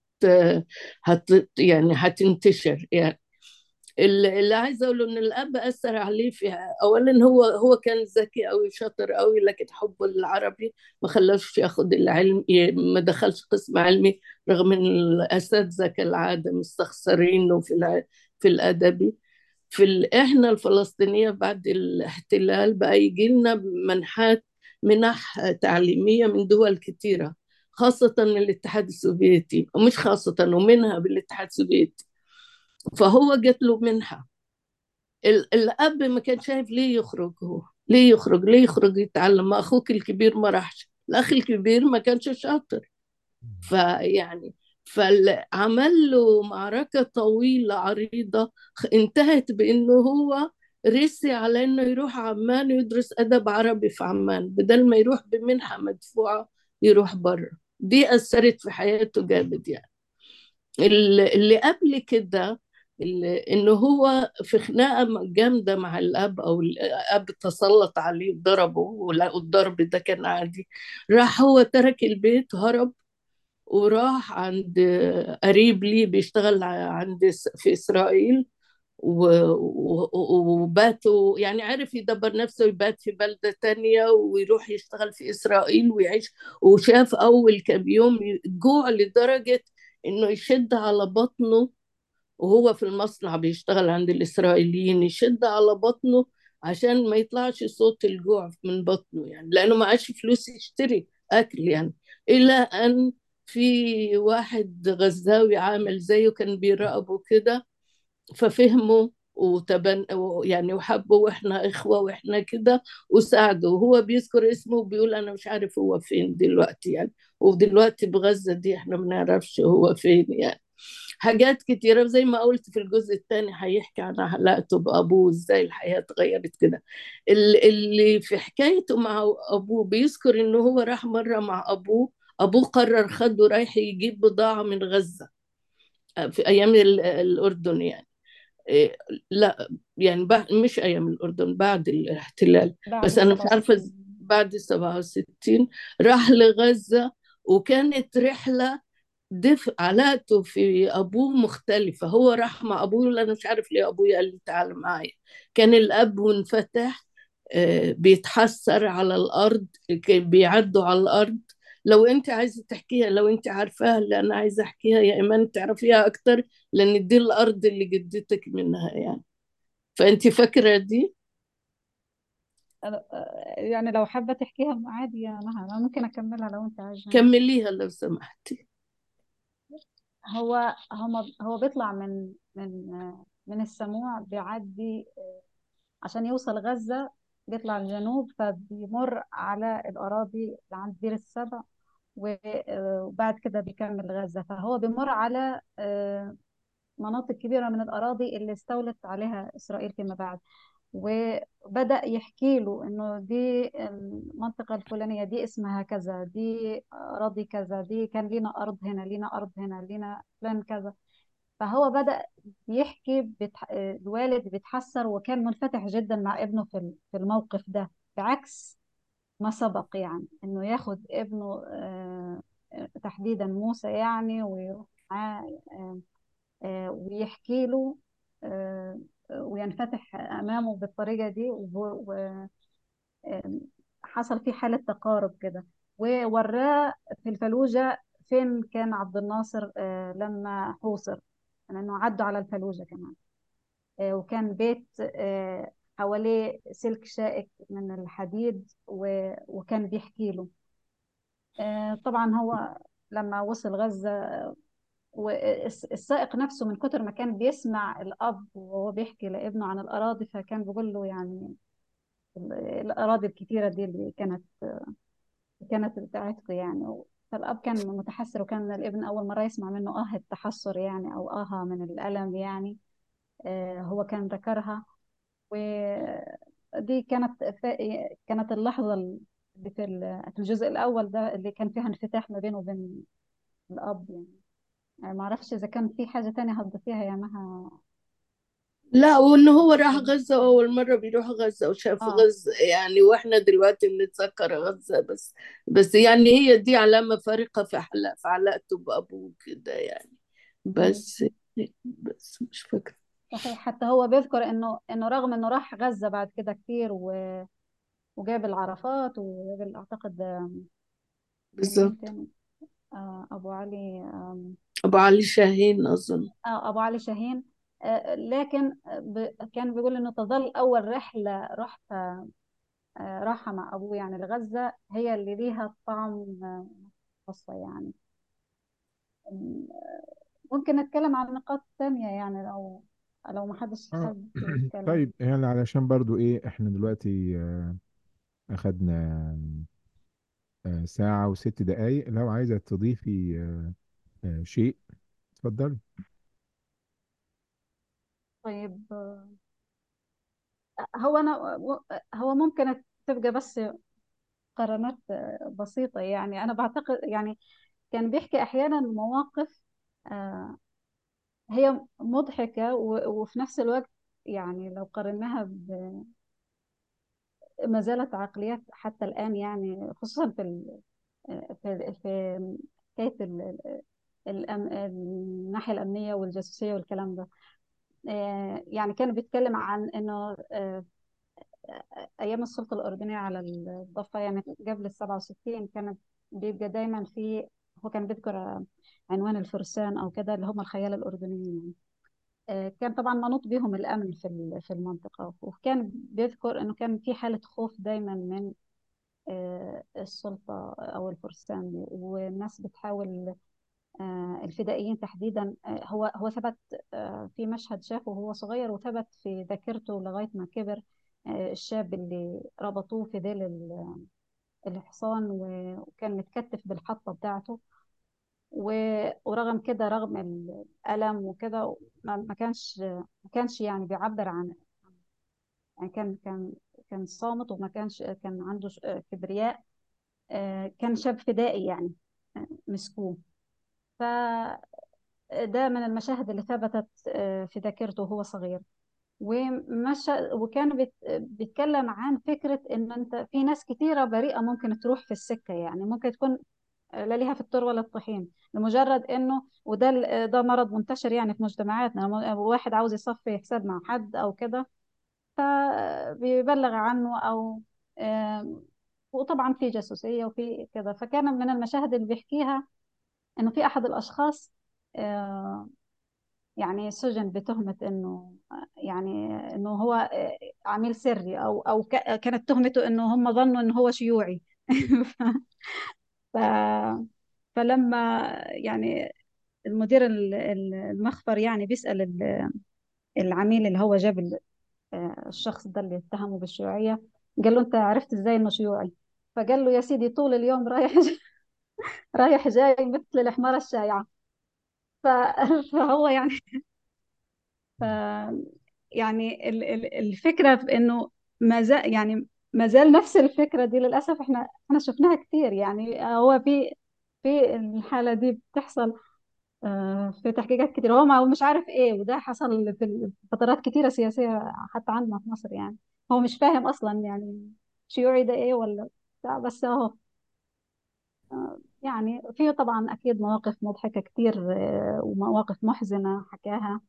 هت يعني هتنتشر يعني اللي اللي عايزه اقوله ان الاب اثر عليه في اولا هو هو كان ذكي قوي شاطر قوي لكن حبه للعربي ما خلاش ياخد العلم ي- ما دخلش قسم علمي رغم ان الاساتذه كالعاده مستخسرينه في الع- في الادبي في ال... احنا الفلسطينيه بعد الاحتلال بقى يجي لنا منحات منح تعليميه من دول كتيره خاصه من الاتحاد السوفيتي ومش خاصه ومنها بالاتحاد السوفيتي فهو جات له منحه ال- الاب ما كان شايف ليه يخرج هو ليه يخرج ليه يخرج يتعلم ما اخوك الكبير ما راحش الاخ الكبير ما كانش شاطر فيعني فعمل له معركة طويلة عريضة انتهت بأنه هو رسي على أنه يروح عمان ويدرس أدب عربي في عمان بدل ما يروح بمنحة مدفوعة يروح بره دي أثرت في حياته جامد يعني اللي اللي قبل كده اللي انه هو في خناقه جامده مع الاب او الاب تسلط عليه ضربه ولا- والضرب ده كان عادي راح هو ترك البيت هرب وراح عند قريب ليه بيشتغل عند في اسرائيل و- و- وباتوا يعني عرف يدبر نفسه يبات في بلدة تانية ويروح يشتغل في إسرائيل ويعيش وشاف أول كام يوم جوع لدرجة إنه يشد على بطنه وهو في المصنع بيشتغل عند الإسرائيليين يشد على بطنه عشان ما يطلعش صوت الجوع من بطنه يعني لأنه معاش فلوس يشتري أكل يعني إلى أن في واحد غزاوي عامل زيه كان بيراقبه كده ففهموا وتبن يعني وحبوا واحنا اخوه واحنا كده وساعدوا وهو بيذكر اسمه وبيقول انا مش عارف هو فين دلوقتي يعني ودلوقتي بغزه دي احنا ما نعرفش هو فين يعني حاجات كتيرة زي ما قلت في الجزء الثاني هيحكي عن علاقته بأبوه ازاي الحياة اتغيرت كده ال- اللي في حكايته مع أبوه بيذكر إنه هو راح مرة مع أبوه أبوه قرر خده رايح يجيب بضاعة من غزة في أيام ال- الأردن يعني إيه، لا يعني بعد مش أيام الأردن بعد الاحتلال بعد بس أنا مش عارفة إز- 67 بعد 67 راح لغزة وكانت رحلة دفء علاقته في أبوه مختلفة هو راح مع أبوه اللي أنا مش عارف ليه أبوي قال لي تعال معايا كان الأب منفتح آه، بيتحسر على الأرض كان بيعدوا على الأرض لو أنت عايزة تحكيها لو أنت عارفاها اللي أنا عايزة أحكيها يا إيمان تعرفيها أكتر لأن دي الأرض اللي جدتك منها يعني فأنت فاكرة دي؟ أنا- يعني لو حابة تحكيها عادي يا مها أنا ممكن أكملها لو أنت عايزة كمليها لو سمحتي هو هو هو بيطلع من من من السموع بيعدي عشان يوصل غزة بيطلع الجنوب فبيمر على الأراضي اللي عند دير السبع و- وبعد كده بيكمل غزة فهو بيمر على آه، مناطق كبيرة من الأراضي اللي استولت عليها إسرائيل فيما بعد وبدأ يحكي له إنه دي المنطقة الفلانية دي اسمها كذا دي أراضي كذا دي كان لينا أرض هنا لينا أرض هنا لينا فلان كذا فهو بدأ يحكي بتح... الوالد بيتحسر وكان منفتح جدا مع ابنه في ال- في الموقف ده بعكس ما سبق يعني إنه ياخد ابنه آه، آه، تحديدا موسى يعني ويروح معاه آه، آه، ويحكي له آه، وينفتح أمامه بالطريقة دي وهو- و- آم، حصل فيه حالة تقارب كده ووراه في الفلوجة فين كان عبد الناصر آه، لما حوصر لأنه عدوا على الفلوجة كمان آه، وكان بيت آه، حواليه سلك شائك من الحديد و- وكان بيحكي له آه، طبعا هو لما وصل غزة والسائق نفسه من كتر ما كان بيسمع الأب وهو بيحكي لابنه عن الأراضي فكان بيقول له يعني ال- الأراضي الكتيرة دي اللي كانت كانت بتاعتكم يعني فالأب كان متحسر وكان الابن أول مرة يسمع منه آه التحسر يعني أو آه من الألم يعني آه هو كان ذكرها ودي كانت ف- كانت اللحظة اللي في ال- في الجزء الأول ده اللي كان فيها انفتاح ما بينه وبين الأب يعني يعني ما أعرفش إذا كان في حاجة تانية هتضيفيها يا مها لا وإن هو راح غزة أول مرة بيروح غزة وشاف آه غزة يعني وإحنا دلوقتي بنتذكر غزة بس بس يعني هي دي علامة فارقة في حلقة في علاقته بأبوه كده يعني مم. بس بس مش فاكرة صحيح حتى هو بيذكر إنه إنه رغم إنه راح غزة بعد كده كتير و... وجاب العرفات وجاب أعتقد آم، كان مين بالظبط تاني آه أبو علي آم، أبو علي شاهين أظن آه أبو علي شاهين آه لكن ب... كان بيقول إنه تظل أول رحلة رحت آه راحة مع أبوه يعني لغزة هي اللي ليها طعم آه، خاصة يعني آم، ممكن نتكلم عن نقاط تانية يعني لو لو ما حدش اه حابب يتكلم طيب يعني علشان برضو ايه احنا دلوقتي آه، اخدنا آه، ساعة وست دقايق لو عايزة تضيفي آه، آه، شيء اتفضلي طيب آه، هو أنا هو ممكن تبقى بس قرارات آه، بسيطة يعني أنا بعتقد يعني كان بيحكي أحيانا مواقف آه، هي مضحكة و- وفي نفس الوقت يعني لو قارناها ب- ما زالت عقليات حتى الآن يعني خصوصا في ال- في في حكاية ال- الأم- الناحية الأمنية والجاسوسية والكلام ده آه، يعني كان بيتكلم عن إنه آه، أيام السلطة الأردنية على الضفة يعني قبل السبعة وستين كانت بيبقى دايما في هو كان بيذكر عنوان الفرسان أو كده اللي هم الخيال الأردنيين يعني. آه، كان طبعا منوط بهم الأمن في ال- في المنطقة وكان بيذكر إنه كان في حالة خوف دايما من آه، السلطة أو الفرسان والناس بتحاول آه، الفدائيين تحديدا آه، هو هو ثبت آه، في مشهد شافه وهو صغير وثبت في ذاكرته لغاية ما كبر آه، الشاب اللي ربطوه في ذيل ال- الحصان و- وكان متكتف بالحطة بتاعته و- ورغم كده رغم الألم وكده ما ما كانش ما كانش يعني بيعبر عن يعني كان كان كان صامت وما كانش كان عنده ش- كبرياء آه، كان شاب فدائي يعني آه، مسكوه فده من المشاهد اللي ثبتت آه، في ذاكرته وهو صغير ومشى وكان بيت- بيتكلم عن فكرة إن أنت في ناس كتيرة بريئة ممكن تروح في السكة يعني ممكن تكون لا ليها في التور ولا الطحين لمجرد انه وده ال- ده مرض منتشر يعني في مجتمعاتنا لما واحد عاوز يصفي حساب مع حد او كده فبيبلغ عنه او آم، وطبعا في جاسوسية وفي كده فكان من المشاهد اللي بيحكيها انه في احد الاشخاص آه، يعني سجن بتهمة انه يعني انه هو آه، عميل سري او او ك- كانت تهمته انه هم ظنوا انه هو شيوعي ف فلما يعني المدير ال- ال- المخفر يعني بيسأل ال- العميل اللي هو جاب ال- آه، الشخص ده اللي اتهمه بالشيوعية قال له انت عرفت ازاي انه شيوعي فقال له يا سيدي طول اليوم رايح رايح جاي مثل الحمارة الشايعة ف... فهو يعني ف... يعني ال- ال- الفكرة في إنه ما زال يعني ما زال نفس الفكرة دي للأسف إحنا إحنا شفناها كتير يعني هو في في الحالة دي بتحصل آه، في تحقيقات كتير هو ما هو مش عارف إيه وده حصل في فترات كتيرة سياسية حتى عندنا في مصر يعني هو مش فاهم أصلا يعني شيوعي ده إيه ولا بتاع بس أهو آه، يعني في طبعا أكيد مواقف مضحكة كتير آه، ومواقف محزنة حكاها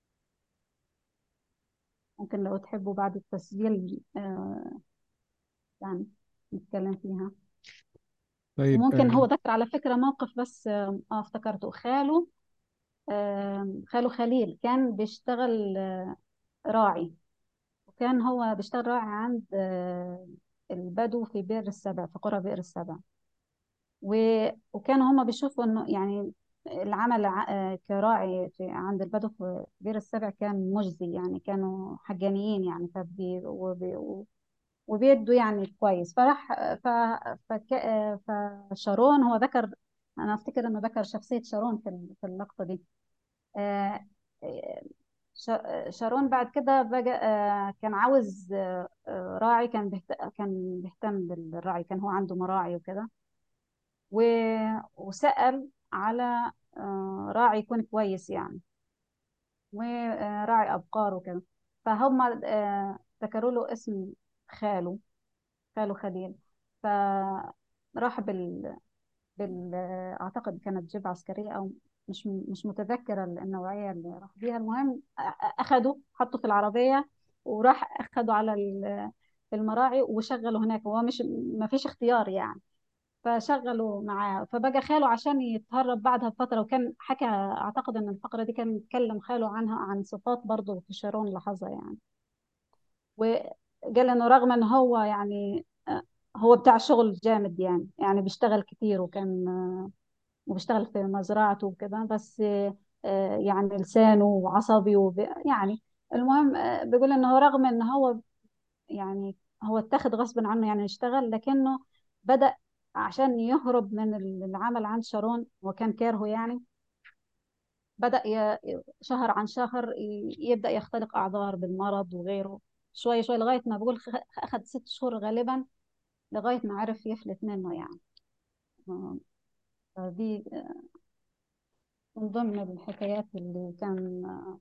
ممكن لو تحبوا بعد التسجيل آه، يعني نتكلم فيها طيب وممكن هو آه ذكر على فكرة موقف بس اه آه، افتكرته خاله آه، خاله خليل كان بيشتغل آه، راعي وكان هو بيشتغل راعي عند آه، البدو في بئر السبع في قرى بئر السبع و- وكانوا هما بيشوفوا انه يعني العمل ع- آه، كراعي في عند البدو في بئر السبع كان مجزي يعني كانوا حقانيين يعني فبي وبي وبيدوا يعني كويس فراح ف... فك... فشارون هو ذكر انا افتكر انه ذكر شخصية شارون في ال- في اللقطة دي آه، آه، ش- شارون بعد كده بقى آه، كان عاوز آه، آه، راعي كان بيهت... كان بيهتم بالراعي كان هو عنده مراعي وكده و... وسأل على آه، راعي يكون كويس يعني وراعي أبقار وكده فهم آه، ذكروا له اسم خاله خاله خليل فراح بال... بال أعتقد كانت جيب عسكرية أو مش مش متذكرة النوعية اللي راح بيها المهم أ- أخده حطه في العربية وراح أخده على ال- المراعي وشغله هناك هو مش ما فيش اختيار يعني فشغله معاه فبقى خاله عشان يتهرب بعدها بفترة وكان حكى أعتقد إن الفقرة دي كان اتكلم خاله عنها عن صفات برضه في شارون لاحظها يعني وقال انه رغم ان هو يعني آه، هو بتاع شغل جامد يعني يعني بيشتغل كتير وكان آه، وبيشتغل في مزرعته وكده بس آه، آه، يعني لسانه وعصبي وب... يعني المهم آه، بيقول انه رغم ان هو يعني هو اتخذ غصب عنه يعني يشتغل لكنه بدأ عشان يهرب من العمل عند شارون وكان كارهه يعني بدأ ي... شهر عن شهر ي- يبدأ يختلق أعذار بالمرض وغيره شوية شوية لغاية ما بقول خ- أخذ ست شهور غالبا لغاية ما عرف يفلت منه يعني آه، فدي من ضمن الحكايات اللي كان آه،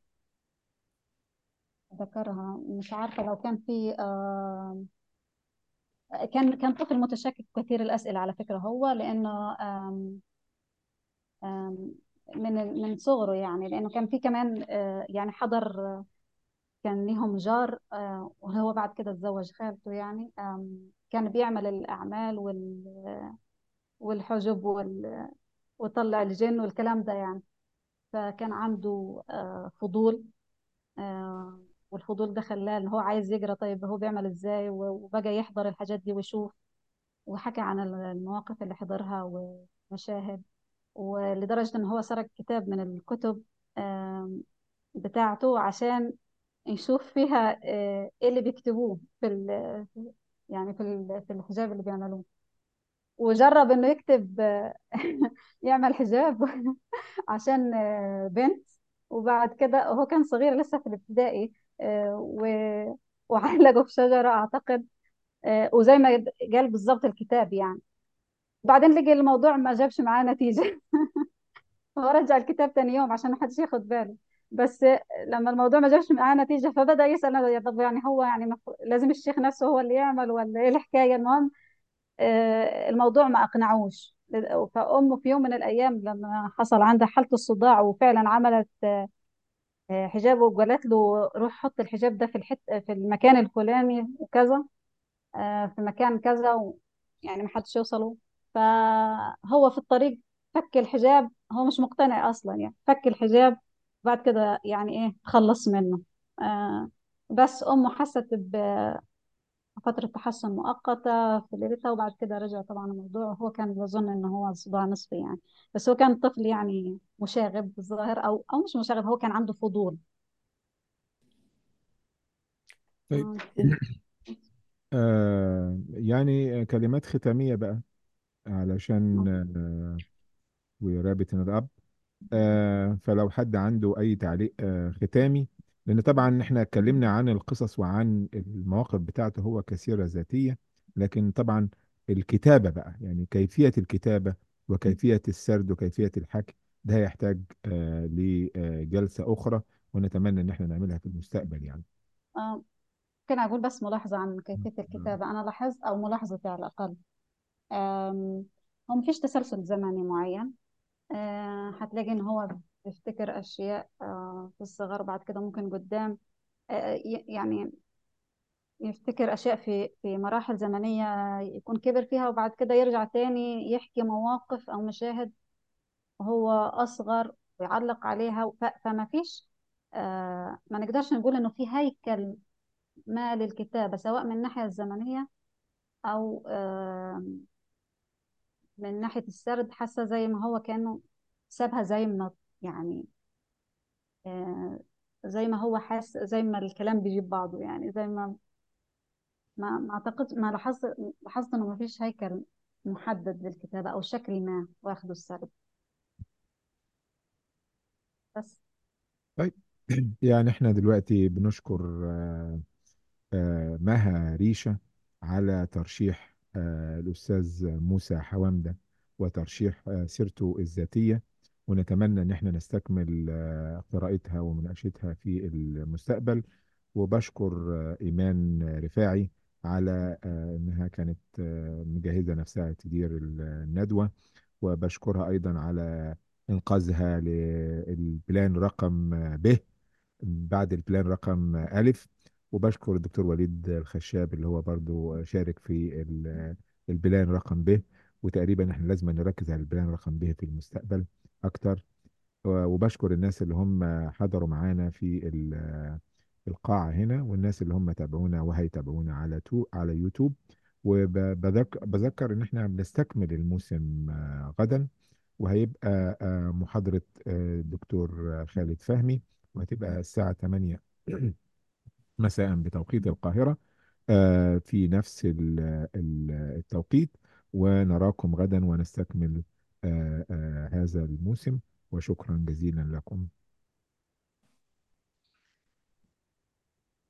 ذكرها مش عارفة لو كان في آه، كان كان طفل متشكك كثير الأسئلة على فكرة هو لأنه آم، آم، من من صغره يعني لأنه كان في كمان آه، يعني حضر كان ليهم جار آه، وهو بعد كده اتزوج خالته يعني آم، كان بيعمل الأعمال وال- والحجب وال- وطلع الجن والكلام ده يعني فكان عنده آه، فضول آه، والفضول ده خلاه ان هو عايز يقرا طيب هو بيعمل ازاي و- وبقى يحضر الحاجات دي ويشوف وحكى عن المواقف اللي حضرها ومشاهد ولدرجة ان هو سرق كتاب من الكتب آم، بتاعته عشان يشوف فيها آه، ايه اللي بيكتبوه في ال يعني في ال- في الحجاب اللي بيعملوه وجرب انه يكتب آه، يعمل حجاب عشان آه، بنت وبعد كده هو كان صغير لسه في الابتدائي آه، و- وعلقه في شجرة أعتقد آه، وزي ما قال بالظبط الكتاب يعني بعدين لقي الموضوع ما جابش معاه نتيجة هو رجع الكتاب تاني يوم عشان ما حدش ياخد باله بس لما الموضوع ما جابش معاه نتيجة فبدأ يسأل يا طب يعني هو يعني مف- لازم الشيخ نفسه هو اللي يعمل ولا ايه الحكاية المهم آه، الموضوع ما أقنعوش فأمه في يوم من الأيام لما حصل عندها حالة الصداع وفعلا عملت آه، حجاب وقالت له روح حط الحجاب ده في الحت في المكان الفلاني وكذا آه، في مكان كذا و... يعني محدش يوصله فهو في الطريق فك الحجاب هو مش مقتنع أصلا يعني فك الحجاب بعد كده يعني إيه تخلص منه آه، بس أمه حست بفترة تحسن مؤقتة في ليلتها وبعد كده رجع طبعا الموضوع هو كان يظن إنه هو صداع نصفي يعني بس هو كان طفل يعني مشاغب بالظاهر أو أو مش مشاغب هو كان عنده فضول طيب آه. آه يعني كلمات ختامية بقى علشان آه ورابط الأب آه فلو حد عنده أي تعليق آه ختامي لان طبعا احنا اتكلمنا عن القصص وعن المواقف بتاعته هو كسيرة ذاتية لكن طبعا الكتابة بقى يعني كيفية الكتابة وكيفية السرد وكيفية الحكي ده هيحتاج آه لجلسة أخرى ونتمنى إن احنا نعملها في المستقبل يعني آه، ممكن أقول بس ملاحظة عن كيفية الكتابة أنا لاحظت أو ملاحظتي على الأقل آم، هو مفيش تسلسل زمني معين آه، هتلاقي إن هو بيفتكر أشياء آه، في الصغر بعد كده ممكن قدام آه، ي- يعني يفتكر أشياء في في مراحل زمنية يكون كبر فيها وبعد كده يرجع تاني يحكي مواقف أو مشاهد وهو أصغر ويعلق عليها ف- فما فيش آه، ما نقدرش نقول إنه في هيكل ما للكتابة سواء من الناحية الزمنية أو آه، من ناحية السرد حاسة زي ما هو كأنه سابها زي ما يعني آه، زي ما هو حاس زي ما الكلام بيجيب بعضه يعني زي ما ما ما اعتقد ما لاحظت لاحظت انه ما فيش هيكل محدد للكتابة او شكل ما واخده السرد بس طيب يعني احنا دلوقتي بنشكر آه، آه، مها ريشة على ترشيح آه، الأستاذ موسى حوامدة وترشيح آه، سيرته الذاتية ونتمنى إن احنا نستكمل آه، قراءتها ومناقشتها في المستقبل وبشكر آه، إيمان رفاعي على آه، إنها كانت آه، مجهزة نفسها تدير الندوة وبشكرها أيضا على إنقاذها للبلان رقم ب بعد البلان رقم ألف وبشكر الدكتور وليد الخشاب اللي هو برضو شارك في ال- البلان رقم ب وتقريبا احنا لازم نركز على البلان رقم ب في المستقبل أكتر وبشكر الناس اللي هم حضروا معانا في ال- القاعة هنا والناس اللي هم تابعونا وهيتابعونا على تو على يوتيوب وبذكر ان احنا بنستكمل الموسم آه، غدا وهيبقى آه، محاضرة آه، الدكتور خالد فهمي وهتبقى الساعة 8 مساء بتوقيت القاهرة آه، في نفس ال- ال- التوقيت ونراكم غدا ونستكمل آه، آه، هذا الموسم وشكرا جزيلا لكم